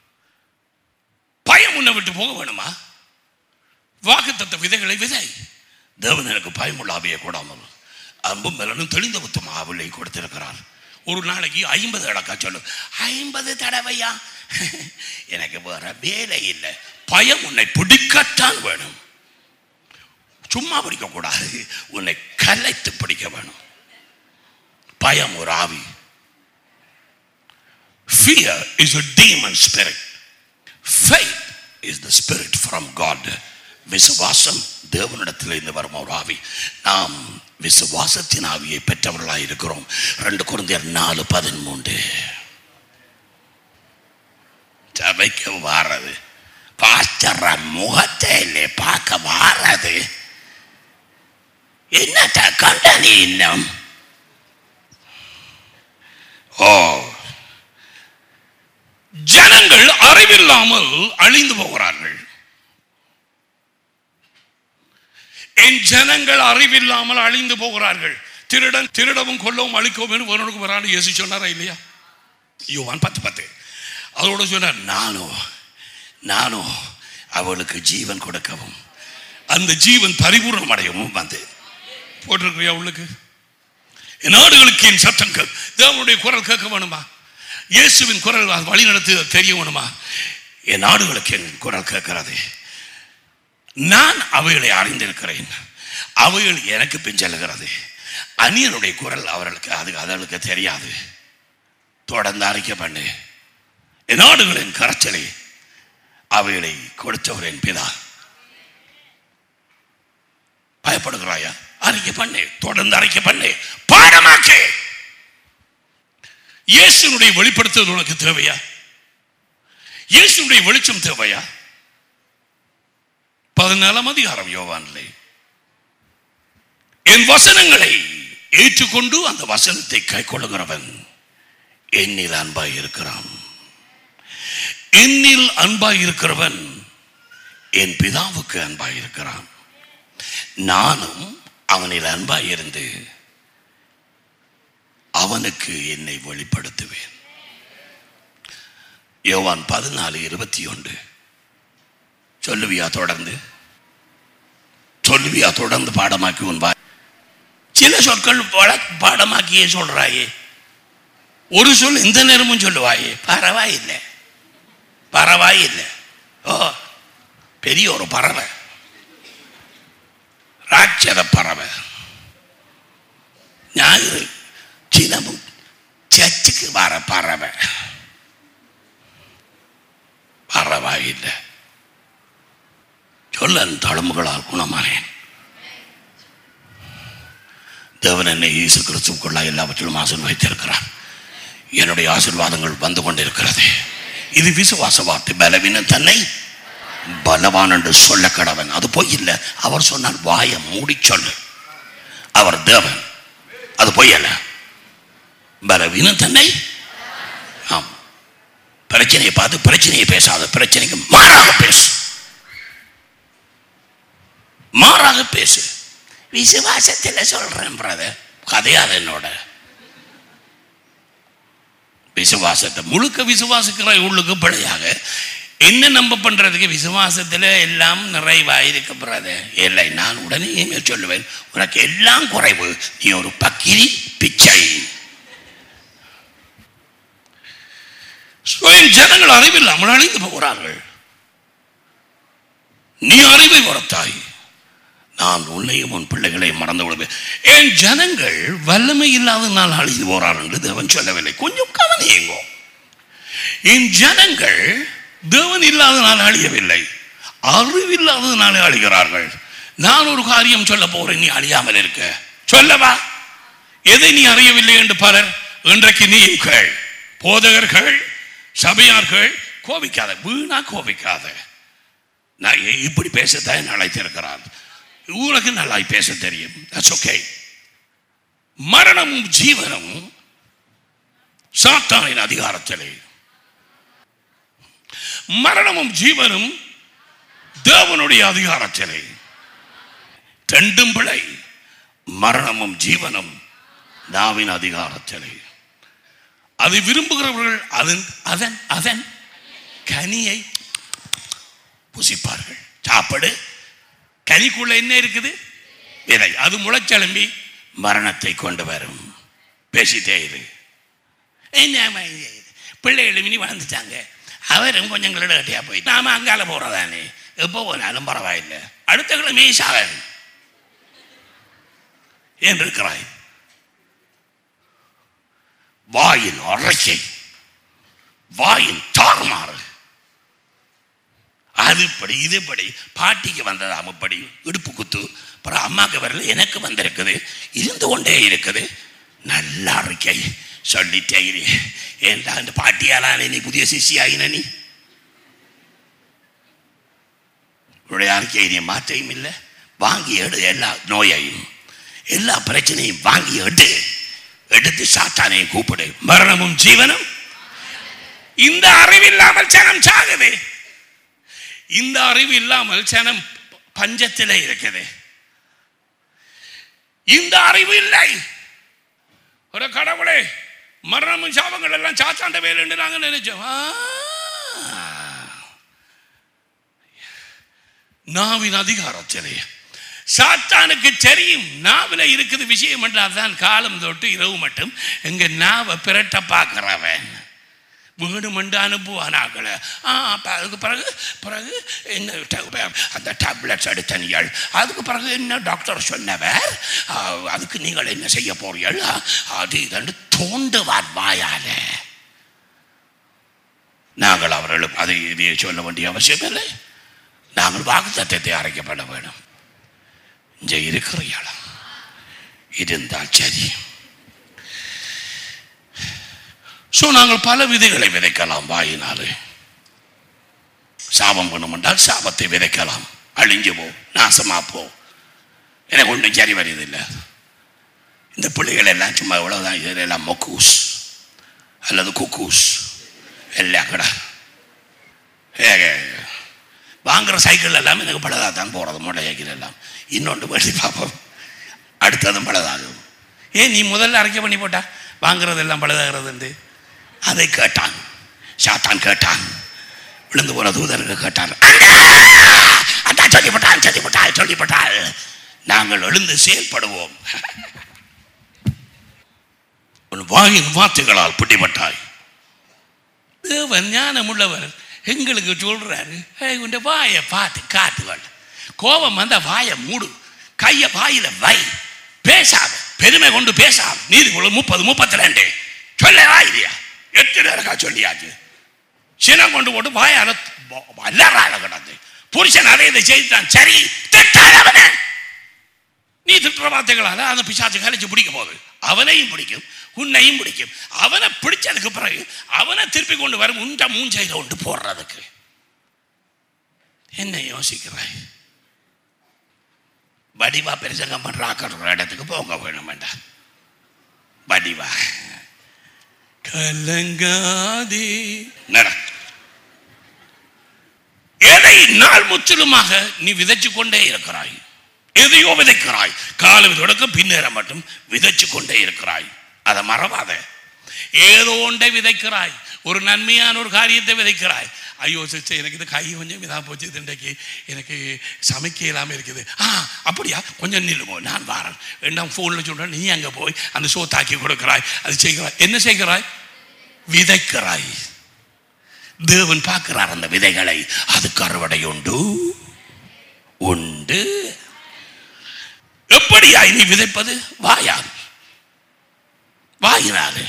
பயம் உன்னை விட்டு போக வேணுமா வாக்குத்தத்த விதைகளை விதை தேவன் எனக்கு பயமுள்ள ஆவியை கூடாமல் அன்பும் மேலும் தெளிந்த புத்தம் ஆவிலை கொடுத்திருக்கிறார் ஒரு நாளைக்கு ஐம்பது அடக்கா சொல்லு ஐம்பது தடவையா எனக்கு வேற வேலை இல்லை பயம் உன்னை பிடிக்கத்தான் வேணும் சும்மா பிடிக்க கூடாது உன்னை கலைத்து பிடிக்க வேணும் பயம் ஒரு ஆவி fear is a demon spirit faith is the spirit from god விசுவாசம் தேவனிடத்தில் இருந்து வரும் ஒரு ஆவி நாம் விசுவாசத்தின் ஆவியை பெற்றவர்களாய் இருக்கிறோம் ரெண்டு குழந்தையர் நாலு பதிமூன்று சபைக்கு வாரது பாஸ்டர் முகத்தை இல்லை பார்க்க வாரது என்னட்ட கண்ட நீ இன்னும் ஓ ஜனங்கள் அறிவில்லாமல் அழிந்து போகிறார்கள் என் ஜனங்கள் அறிவில்லாமல் அழிந்து போகிறார்கள் திருடன் திருடவும் கொல்லவும் அழிக்கவும் என்று ஒருவனுக்கு வரான்னு இயேசு சொன்னாரா இல்லையா யோவான் பத்து பத்து அதோட சொன்னார் நானும் நானும் அவளுக்கு ஜீவன் கொடுக்கவும் அந்த ஜீவன் பரிபூர்ணம் அடையவும் வந்து போட்டிருக்கிறியா உள்ளுக்கு என் நாடுகளுக்கு என் சத்தம் கேள் தேவனுடைய குரல் கேட்க வேணுமா இயேசுவின் குரல் அது வழி நடத்தி தெரிய வேணுமா என் நாடுகளுக்கு என் குரல் கேட்கிறது நான் அவைகளை அறிந்திருக்கிறேன் அவைகள் எனக்கு பின் செல்கிறது அந்நியனுடைய குரல் அவர்களுக்கு அது அதற்கு தெரியாது தொடர்ந்து அறிக்கை பண்ணு என் நாடுகளின் கரைச்சலை அவைகளை கொடுத்தவர் என் பிதா பயப்படுகிறாயா அறிக்கை பண்ணு தொடர்ந்து அறிக்கை பண்ணு பாடமாக்கு இயேசுனுடைய வெளிப்படுத்துவது உனக்கு தேவையா இயேசுனுடைய வெளிச்சம் தேவையா பதினாலாம் அதிகாரம் யோவான்லே என் வசனங்களை ஏற்றுக்கொண்டு அந்த வசனத்தை கை கொள்ளுகிறவன் என்னில் அன்பாய் இருக்கிறான் என்னில் அன்பாய் இருக்கிறவன் என் பிதாவுக்கு அன்பாய் இருக்கிறான் நானும் அவனில் அன்பாய் இருந்து அவனுக்கு என்னை வெளிப்படுத்துவேன் யோவான் பதினாலு இருபத்தி ஒன்று சொல்லுவியா தொடர்ந்து சொல்லுவியா தொடர்ந்து பாடமாக்கி உன் வாய் சில சொற்கள் வழ- பாடமாக்கியே சொல்றாயே ஒரு சொல் எந்த நேரமும் சொல்லுவாயே பரவாயில்லை பரவாயில்லை ஓ பெரிய ஒரு பறவை ராட்சத பறவை ஞாயிறு தினமும் சர்ச்சுக்கு வர பறவை பரவாயில்லை சொல்லன் தழும்புகளால் குணமானேன் தேவன் என்னை இயேசு கிறிஸ்துக்குள்ளா எல்லாவற்றிலும் ஆசீர்வதித்து வைத்திருக்கிறார் என்னுடைய ஆசீர்வாதங்கள் வந்து கொண்டிருக்கிறது இது விசுவாச வார்த்தை பலவீனம் தன்னை பலவான் என்று சொல்ல கடவன் அது பொய் இல்லை அவர் சொன்னால் வாயை மூடி சொல்லு அவர் தேவன் அது பொய் அல்ல பலவீனம் தன்னை ஆம் பிரச்சனையை பார்த்து பிரச்சனையை பேசாத பிரச்சனைக்கு மாறாக பேசு மாறாக பேசு விசுவாசத்தில் சொல்றேன் பிரதர் கதையாது என்னோட விசுவாசத்தை முழுக்க விசுவாசிக்கிற உள்ளுக்கு பிழையாக என்ன நம்ப பண்றதுக்கு விசுவாசத்துல எல்லாம் நிறைவாயிருக்கு பிரதர் இல்லை நான் உடனே சொல்லுவேன் உனக்கு எல்லாம் குறைவு நீ ஒரு பக்கிரி பிச்சை So, என் ஜனங்கள் அறிவில்லாமல் அழிந்து போகிறார்கள் நீ அறிவை வளர்த்தாய் நான் உன்னையும் உன் பிள்ளைகளையும் மறந்து விடுவேன் என் ஜனங்கள் வல்லமை இல்லாதனால் அழிந்து போறார் என்று தேவன் சொல்லவில்லை கொஞ்சம் கவனியுங்கோ என் ஜனங்கள் தேவன் இல்லாதனால் அழியவில்லை அறிவில்லாததுனாலே அழிகிறார்கள் நான் ஒரு காரியம் சொல்ல போறேன் நீ அழியாமல் இருக்க சொல்லவா எதை நீ அறியவில்லை என்று பலர் இன்றைக்கு நீ கேள் போதகர்கள் சபையார்கள் கோபிக்காத வீணா கோபிக்காத நான் இ- இப்படி பேசத்தான் என்னை அழைத்திருக்கிறார் உனக்கு நல்லாய் பேச தெரியும் தட்ஸ் ஓகே மரணமும் ஜீவனமும் சாத்தானின் அதிகாரத்திலே மரணமும் ஜீவனும் தேவனுடைய அதிகாரத்திலே ரெண்டும் பிழை மரணமும் ஜீவனும் நாவின் அதிகாரத்திலே அதை விரும்புகிறவர்கள் அதன் அதன் அதன் கனியை புசிப்பார்கள் சாப்பிடு கனிக்குள்ள என்ன இருக்குது விதை அது முளைச்செலும்பி மரணத்தை கொண்டு வரும் பேசிட்டே இரு என்ன இது? பிள்ளைகள் இனி வளர்ந்துட்டாங்க அவரும் கொஞ்சம் கிளட கட்டியா போய் நாம அங்கால போறதானே எப்போ போனாலும் பரவாயில்லை அடுத்த கிழமை சாகன் ஏன் இருக்கிறாய் வாயின் அரைச்சை வாயின் தாறுமாறு அது இப்படி இது இப்படி பாட்டிக்கு வந்ததாம் இப்படி இடுப்பு குத்து அப்புறம் அம்மாக்கு வரல எனக்கு வந்திருக்குது இருந்து கொண்டே இருக்குது நல்ல அறிக்கை சொல்லிட்டே இரு ஏன்டா அந்த பாட்டியாலான நீ புதிய சிஷியாயின நீ உன்னுடைய அறிக்கையை நீ மாற்றையும் இல்லை வாங்கி எடு எல்லா நோயையும் எல்லா பிரச்சனையும் வாங்கி எடு எடுத்து சாத்தானையும் கூப்பிடு மரணமும் ஜீவனும் இந்த அறிவில்லாமல் ஜனம் சாகுது இந்த அறிவு இல்லாமல் ஜனம் பஞ்சத்தில் இருக்குது இந்த அறிவு இல்லை ஒரு கடவுளே மரணமும் சாபங்கள் எல்லாம் சாத்தாண்ட வேலை என்று நாங்கள் நினைச்சோம் ஆ. நாவின் அதிகாரத்திலே சாத்தானுக்கு தெரியும் நாவில இருக்குது விஷயம் என்றால் தான் காலம் தொட்டு இரவு மட்டும் எங்க நாவை பிரட்ட பார்க்கிறவன் வேணுமென்று அனுப்புவானாக்கள ஆ அப்ப அதுக்கு பிறகு பிறகு என்ன ட- அந்த டேப்லெட்ஸ் எடுத்தனீர்கள் அதுக்கு பிறகு என்ன டாக்டர் சொன்னவர் ஆ, அதுக்கு நீங்கள் என்ன செய்ய போறீர்கள் ஆ, அது இதன்று தோண்டுவார் வாயால நாங்கள் அவர்களும் அதை இதையே சொல்ல வேண்டிய அவசியம் இல்லை நாங்கள் வாக்குத்தத்தை அரைக்கப்பட வேணும் இங்கே இருக்கிறீர்களா இருந்தால் சரி ஸோ நாங்கள் பல விதைகளை விதைக்கலாம் வாயினாலே சாபம் பண்ணும் என்றால் சாபத்தை விதைக்கலாம் அழிஞ்சு போ நாசமா போ எனக்கு ஒன்றும் சரி வருதில்லை இந்த பிள்ளைகள் எல்லாம் சும்மா இவ்வளவுதான் இது எல்லாம் மொக்கூஸ் அல்லது குக்கூஸ் எல்லாம் கடை வாங்குற சைக்கிள் எல்லாம் எனக்கு பலதாக தான் போகிறது மோட்டர் சைக்கிள் எல்லாம் இன்னொன்று வேண்டி பார்ப்போம் அடுத்ததும் பலதாகும் ஏன் நீ முதல்ல அரைக்க பண்ணி போட்டா வாங்குறதெல்லாம் பலதாகிறதுண்டு அதை கேட்டான் சாத்தான் கேட்டான் விழுந்து போன தூதருக்கு கேட்டான் அதான் சொல்லிவிட்டான் சொல்லிவிட்டாள் சொல்லிவிட்டாள் நாங்கள் எழுந்து செயல்படுவோம் உன் வாயின் வார்த்தைகளால் பிடிபட்டாய் தேவன் ஞானமுள்ளவர் எங்களுக்கு சொல்றாரு "ஏய், உன் வாயை பார்த்து காத்துகள் கோபம் வந்த வாயை மூடு கையை வாயில வை பேசாத பெருமை கொண்டு பேசாத நீதிக்குள்ள முப்பது முப்பத்தி ரெண்டு சொல்லவா இல்லையா எத்தனை இருக்கா சொல்லியாச்சு சினம் கொண்டு போட்டு வாயால வல்லறால கிடந்து புருஷன் அதை இதை செய்துட்டான் சரி திட்டாதவன நீ திட்டுற வார்த்தைகளால அந்த பிசாச்சு கழிச்சு பிடிக்க போகுது அவனையும் பிடிக்கும் உன்னையும் பிடிக்கும் அவனை பிடிச்சதுக்கு பிறகு அவனை திருப்பி கொண்டு வரும் உண்ட மூஞ்சையில கொண்டு போடுறதுக்கு என்ன யோசிக்கிறாய் வடிவா பெருசங்கம் பண்ற ஆக்கிற இடத்துக்கு போங்க வேணும் வேண்டாம் வடிவா கலங்காதே நட எதை நாள் முற்றிலுமாக நீ விதைச்சு கொண்டே இருக்கிறாய் எதையோ விதைக்கிறாய் காலம் தொடக்கம் பின்னேற மட்டும் விதைச்சு கொண்டே இருக்கிறாய் அதை மறவாத ஏதோ ஒன்றை விதைக்கிறாய் ஒரு நன்மையான ஒரு காரியத்தை விதைக்கிறாய் ஐயோ சிஸ்டர் எனக்கு இது கை கொஞ்சம் இதாக போச்சு இது இன்றைக்கு எனக்கு சமைக்க இல்லாமல் இருக்குது ஆ அப்படியா கொஞ்சம் நில்லுமோ நான் வரேன் ரெண்டாம் ஃபோனில் சொல்கிறேன் நீ அங்கே போய் அந்த சோத்தாக்கி கொடுக்கிறாய் அது செய்கிறாய் என்ன செய்கிறாய் விதைக்கிறாய் தேவன் பார்க்கிறார் அந்த விதைகளை அதுக்கு அறுவடை உண்டு உண்டு எப்படியா நீ விதைப்பது வாயால் வாயினாலே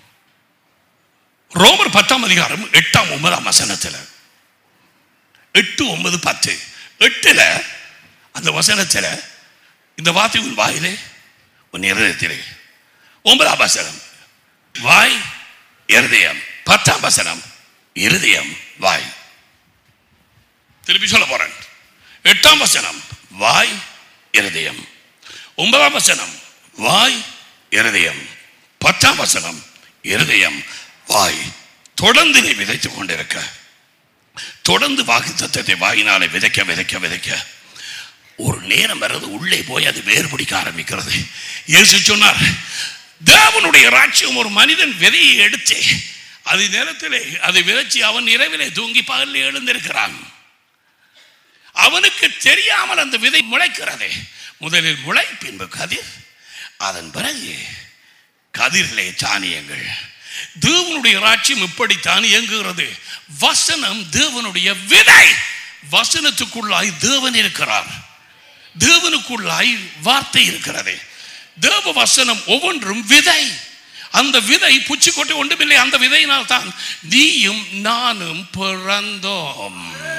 ரோமர் பத்தாம் அதிகாரம் எட்டாம் ஒன்பதாம் வசனத்தில் எட்டு ஒன்பது பத்து எட்டுல அந்த வசனத்தில் இந்த வார்த்தை உன் வாயிலே உன் இருதயத்திலே ஒன்பதாம் வசனம் வாய் இருதயம் பத்தாம் வசனம் இருதயம் வாய் திருப்பி சொல்ல போறேன் எட்டாம் வசனம் வாய் இருதயம் ஒன்பதாம் வசனம் வாய் இருதயம் பத்தாம் வசனம் இருதயம் வாய் தொடர்ந்து நீ விதைத்துக் கொண்டிருக்க தொடர்ந்து வாக்கு தத்தத்தை வாயினாலே விதைக்க விதைக்க விதைக்க ஒரு நேரம் வர்றது உள்ளே போய் அது வேறு பிடிக்க ஆரம்பிக்கிறது இயேசு சொன்னார் தேவனுடைய ராட்சியம் ஒரு மனிதன் விதையை எடுத்து அது நேரத்திலே அதை விதைச்சு அவன் இரவிலே தூங்கி பகலில் எழுந்திருக்கிறான் அவனுக்கு தெரியாமல் அந்த விதை முளைக்கிறது முதலில் முளை பின்பு கதிர் அதன் பிறகு கதிரிலே தானியங்கள் தேவனுடைய ராட்சியம் இப்படித்தான் இயங்குகிறது வசனம் தேவனுடைய விதை வசனத்துக்குள்ளாய் தேவன் இருக்கிறார் தேவனுக்குள்ளாய் வார்த்தை இருக்கிறது தேவ வசனம் ஒவ்வொன்றும் விதை அந்த விதை பூச்சிக்கொட்டை ஒன்றுமில்லை அந்த விதையினால் தான் நீயும் நானும் பிறந்தோம்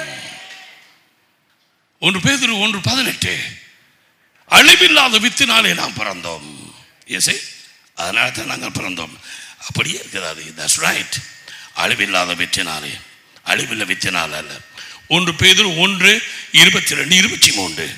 ஒன்று பேதிரு ஒன்று பதினெட்டு அழிவில்லாத வித்தினாலே நாம் பிறந்தோம் எசை அதனால தான் நாங்கள் பிறந்தோம் அப்படியே இருக்குது அது தட்ஸ் ரைட் அழிவில்லாத வித்தினாலே அழிவில்ல வித்தினால் அல்ல ஒன்று பேதிரு ஒன்று இருபத்தி ரெண்டு இருபத்தி மூன்று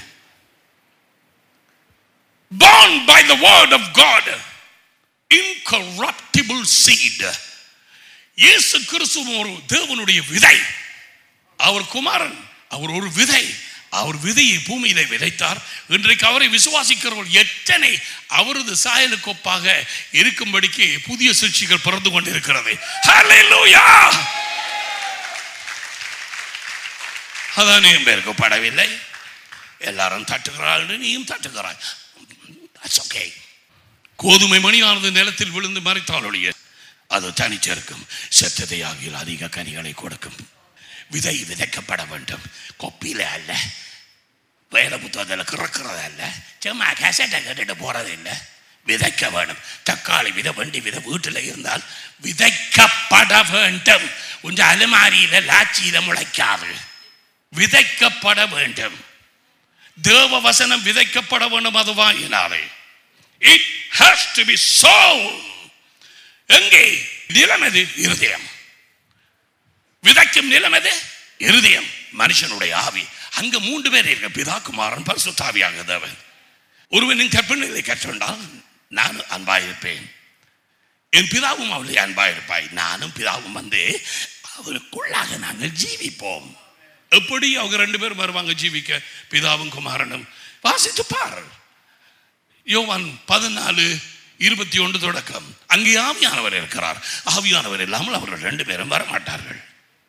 born by the word of God incorruptible seed இயேசு கிறிஸ்து ஒரு தேவனுடைய விதை அவர் குமாரன் அவர் ஒரு விதை அவர் விதையை பூமியிலே விதைத்தார் இன்றைக்கு அவரை விசுவாசிக்கிறவர்கள் எத்தனை அவரது சாயலுக்கு ஒப்பாக இருக்கும்படிக்கு புதிய சிருஷ்டிகள் பிறந்து கொண்டிருக்கிறது ஹalleluya அதான் என் பேருக்கு படவில்லை எல்லாரும் தட்டுகிறார்கள் நீயும் தட்டுகிறாய் That's okay. கோதுமை மணியானது நிலத்தில் விழுந்து மறைத்தாலுடைய அது தனிச்சிருக்கும் செத்ததை ஆகியில் அதிக கனிகளை கொடுக்கும் விதை விதைக்கப்பட வேண்டும் கொப்பியில அல்ல வேலை புத்தகத்தில் கிறக்கிறது அல்ல சும்மா கசட்டை கட்டுட்டு போறது இல்லை விதைக்க வேண்டும் தக்காளி விதை வண்டி விதை வீட்டில் இருந்தால் விதைக்கப்பட வேண்டும் கொஞ்சம் அலுமாரியில லாச்சியில முளைக்காது விதைக்கப்பட வேண்டும் தேவ வசனம் விதைக்கப்பட வேண்டும் அது வாங்கினாலே it has to be sown எங்கே நிலம் எது இருதயம் விதைக்கும் நிலம் எது இருதயம் மனுஷனுடைய ஆவி அங்க மூன்று பேர் இருக்க பிதா குமாரன் பரிசுத்தாவியாக தேவன் ஒருவனின் கற்பனைகளை கற்றுண்டால் நான் அன்பாயிருப்பேன் என் பிதாவும் அவளை அன்பாயிருப்பாய் நானும் பிதாவும் வந்து அவருக்குள்ளாக நாங்கள் ஜீவிப்போம் எப்படி அவங்க ரெண்டு பேரும் வருவாங்க ஜீவிக்க பிதாவும் குமாரனும் வாசித்து பாரு யோவான் பதினாலு இருபத்தி ஒன்று தொடக்கம் அங்கே ஆவியானவர் இருக்கிறார் ஆவியானவர் இல்லாமல் அவர்கள் ரெண்டு பேரும் வரமாட்டார்கள்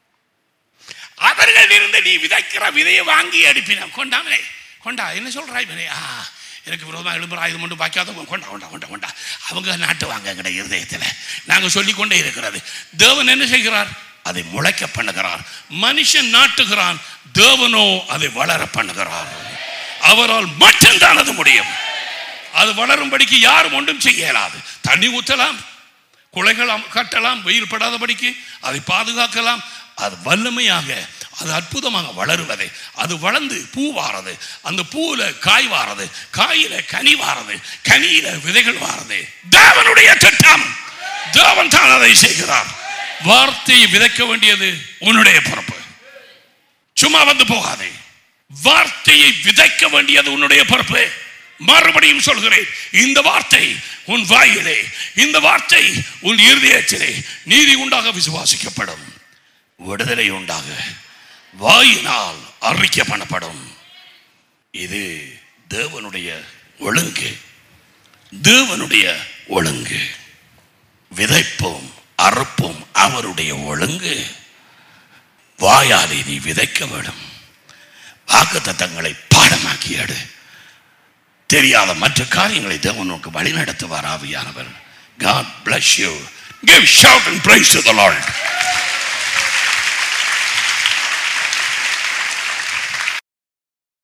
அவர்கள் இருந்து நீ விதைக்கிற விதையை வாங்கி அடிப்பினா கொண்டாமலே கொண்டா என்ன சொல்றாய் இவனே? ஆ எனக்கு விரோதமாக எழும்புற ஆயுதம் மட்டும் பாய்க்காதவங்க கொண்டா கொண்டா கொண்டா கொண்டா அவங்க நாட்டுவாங்க எங்கட இருதயத்தில் நாங்கள் சொல்லிக்கொண்டே இருக்கிறது தேவன் என்ன செய்கிறார் அதை முளைக்க பண்ணுகிறார் மனுஷன் நாட்டுகிறான் தேவனோ அதை வளர பண்ணுகிறார் அவரால் மட்டும்தான் அது முடியும் அது வளரும்படிக்கு யாரும் ஒன்றும் செய்ய இயலாது தண்ணி ஊற்றலாம் குலைகள் அம்- கட்டலாம் வெயில் படாதபடிக்கு அதை பாதுகாக்கலாம் அது வல்லமையாக அது அற்புதமாக வளருவதை அது வளர்ந்து பூ வாரது அந்த பூவில் காய் வாரது காயில கனி வாரது கனியில விதைகள் வாரது தேவனுடைய திட்டம் தேவன் தான் அதை செய்கிறார் வார்த்தையை விதைக்க வேண்டியது உன்னுடைய பொறுப்பு சும்மா வந்து போகாதே வார்த்தையை விதைக்க வேண்டியது உன்னுடைய பொறுப்பு மறுபடியும் சொல்கிறேன் இந்த வார்த்தை உன் வாயிலே இந்த வார்த்தை உன் இருதயத்திலே நீதி உண்டாக விசுவாசிக்கப்படும் விடுதலை உண்டாக வாயினால் அறிக்கை பண்ணப்படும் இது தேவனுடைய ஒழுங்கு தேவனுடைய ஒழுங்கு விதைப்போம் அறுப்போம் அவருடைய ஒழுங்கு வாயாலே நீ விதைக்க வேண்டும் வாக்கு தத்தங்களை பாடமாக்கி எடு தெரியாத மற்ற காரியங்களை தேவன் உனக்கு வழிநடத்துவார் ஆவியானவர் God bless you. Give shout and praise to the Lord.